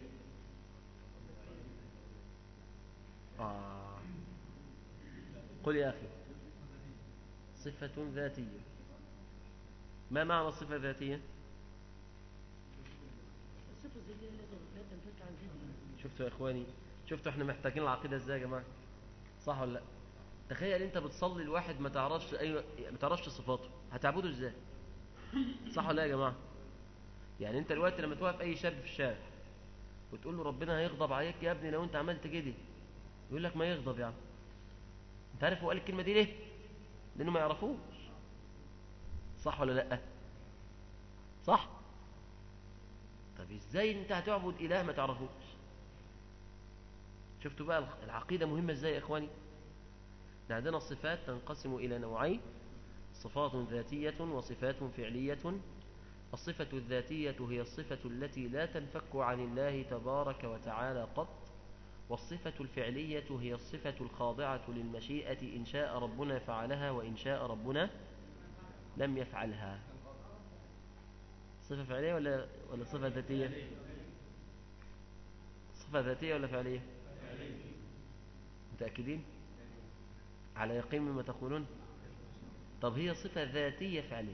آه. قل يا أخي صفة ذاتية ما معنى الصفة الذاتية شفتوا يا إخواني شفتوا احنا محتاجين العقيدة ازاي يا جماعة صح ولا لا تخيل انت بتصلي الواحد ما تعرفش اي ما تعرفش صفاته هتعبده ازاي صح ولا لا يا جماعه يعني انت دلوقتي لما توقف اي شاب في الشارع وتقول له ربنا هيغضب عليك يا ابني لو انت عملت كده يقول لك ما يغضب يا عم انت عارف هو قال الكلمه دي ليه لانه ما يعرفوش صح ولا لا صح طب ازاي انت هتعبد اله ما تعرفوش شفتوا بقى العقيده مهمه ازاي يا اخواني عندنا الصفات تنقسم إلى نوعين صفات ذاتية وصفات فعلية الصفة الذاتية هي الصفة التي لا تنفك عن الله تبارك وتعالى قط والصفة الفعلية هي الصفة الخاضعة للمشيئة إن شاء ربنا فعلها وإن شاء ربنا لم يفعلها صفة فعلية ولا ولا صفة ذاتية صفة ذاتية ولا فعلية متأكدين على يقين مما تقولون طب هي صفة ذاتية فعلية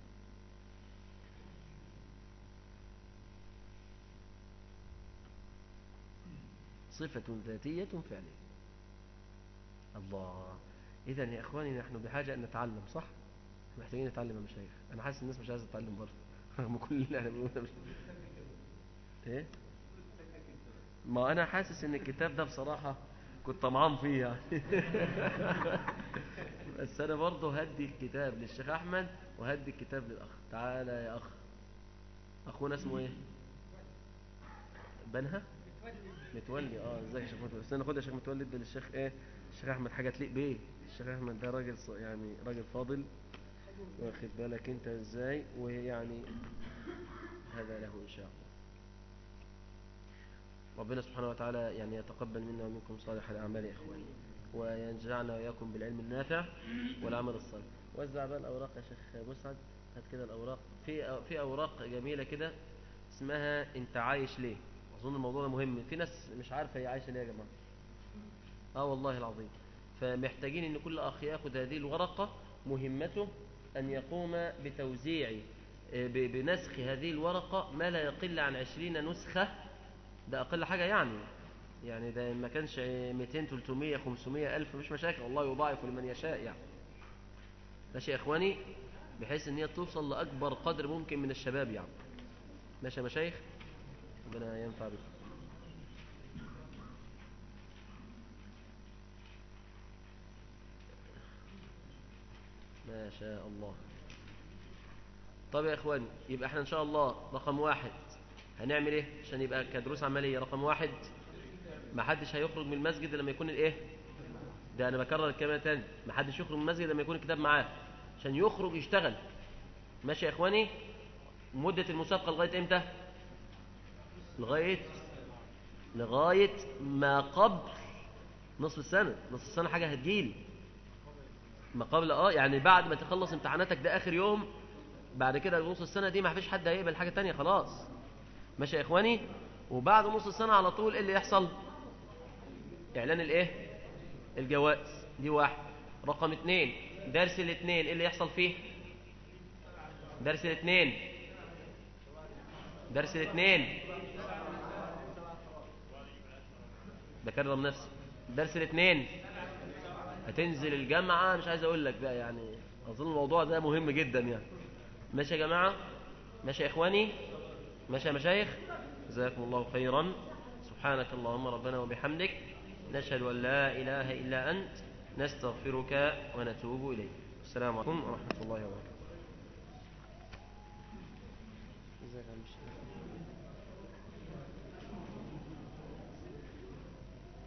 صفة ذاتية فعلية الله إذا يا إخواني نحن بحاجة أن نتعلم صح؟ محتاجين نتعلم يا مشايخ أنا حاسس الناس مش عايزة تتعلم برضه رغم كل اللي أنا بقوله مش إيه؟ ما أنا حاسس إن الكتاب ده بصراحة كنت طمعان فيه يعني بس انا برضه هدي الكتاب للشيخ احمد وهدي الكتاب للاخ تعالى يا اخ اخونا اسمه ايه بنها متولي اه ازيك يا شيخ متولي استنى خد يا شيخ متولي ده للشيخ ايه الشيخ احمد حاجه تليق بيه الشيخ احمد ده راجل ص- يعني راجل فاضل واخد بالك انت ازاي ويعني هذا له ان شاء الله ربنا سبحانه وتعالى يعني يتقبل منا ومنكم صالح الأعمال يا إخواني وينجعنا وإياكم بالعلم النافع والعمل الصالح وزع بقى الأوراق يا شيخ مسعد هات كده الأوراق في في أوراق جميلة كده اسمها أنت عايش ليه أظن الموضوع ده مهم في ناس مش عارفة هي عايشة ليه يا جماعة آه والله العظيم فمحتاجين أن كل أخ يأخذ هذه الورقة مهمته أن يقوم بتوزيع آه، ب- بنسخ هذه الورقة ما لا يقل عن عشرين نسخة ده أقل حاجة يعني يعني ده ما كانش 200 300 500 ألف مش مشاكل الله يضاعف لمن يشاء يعني ماشي يا إخواني بحيث إن هي توصل لأكبر قدر ممكن من الشباب يعني ماشي يا مشايخ ربنا ينفع بكم ما شاء الله طب يا إخواني يبقى احنا إن شاء الله رقم واحد هنعمل ايه عشان يبقى كدروس عملية رقم واحد ما حدش هيخرج من المسجد إلا لما يكون الايه ده انا بكرر الكلمه تاني ما حدش يخرج من المسجد لما يكون الكتاب معاه عشان يخرج يشتغل ماشي يا اخواني مده المسابقه لغايه امتى لغايه لغايه ما قبل نصف السنه نصف السنه حاجه هتجيلي ما قبل اه يعني بعد ما تخلص امتحاناتك ده اخر يوم بعد كده نص السنه دي ما فيش حد هيقبل حاجه تانية خلاص ماشي يا اخواني وبعد نص السنه على طول ايه اللي يحصل اعلان الايه الجوائز دي واحد رقم اثنين درس الاثنين ايه اللي يحصل فيه درس الاثنين درس الاثنين بكرم نفسي درس الاثنين هتنزل الجامعة مش عايز اقول لك بقى يعني اظن الموضوع ده مهم جدا يعني ماشي يا جماعة ماشي يا اخواني ماشي يا مشايخ جزاكم الله خيرا سبحانك اللهم ربنا وبحمدك نشهد أن لا إله إلا أنت نستغفرك ونتوب إليك السلام عليكم ورحمة الله وبركاته ازيك يا عم الشيخ؟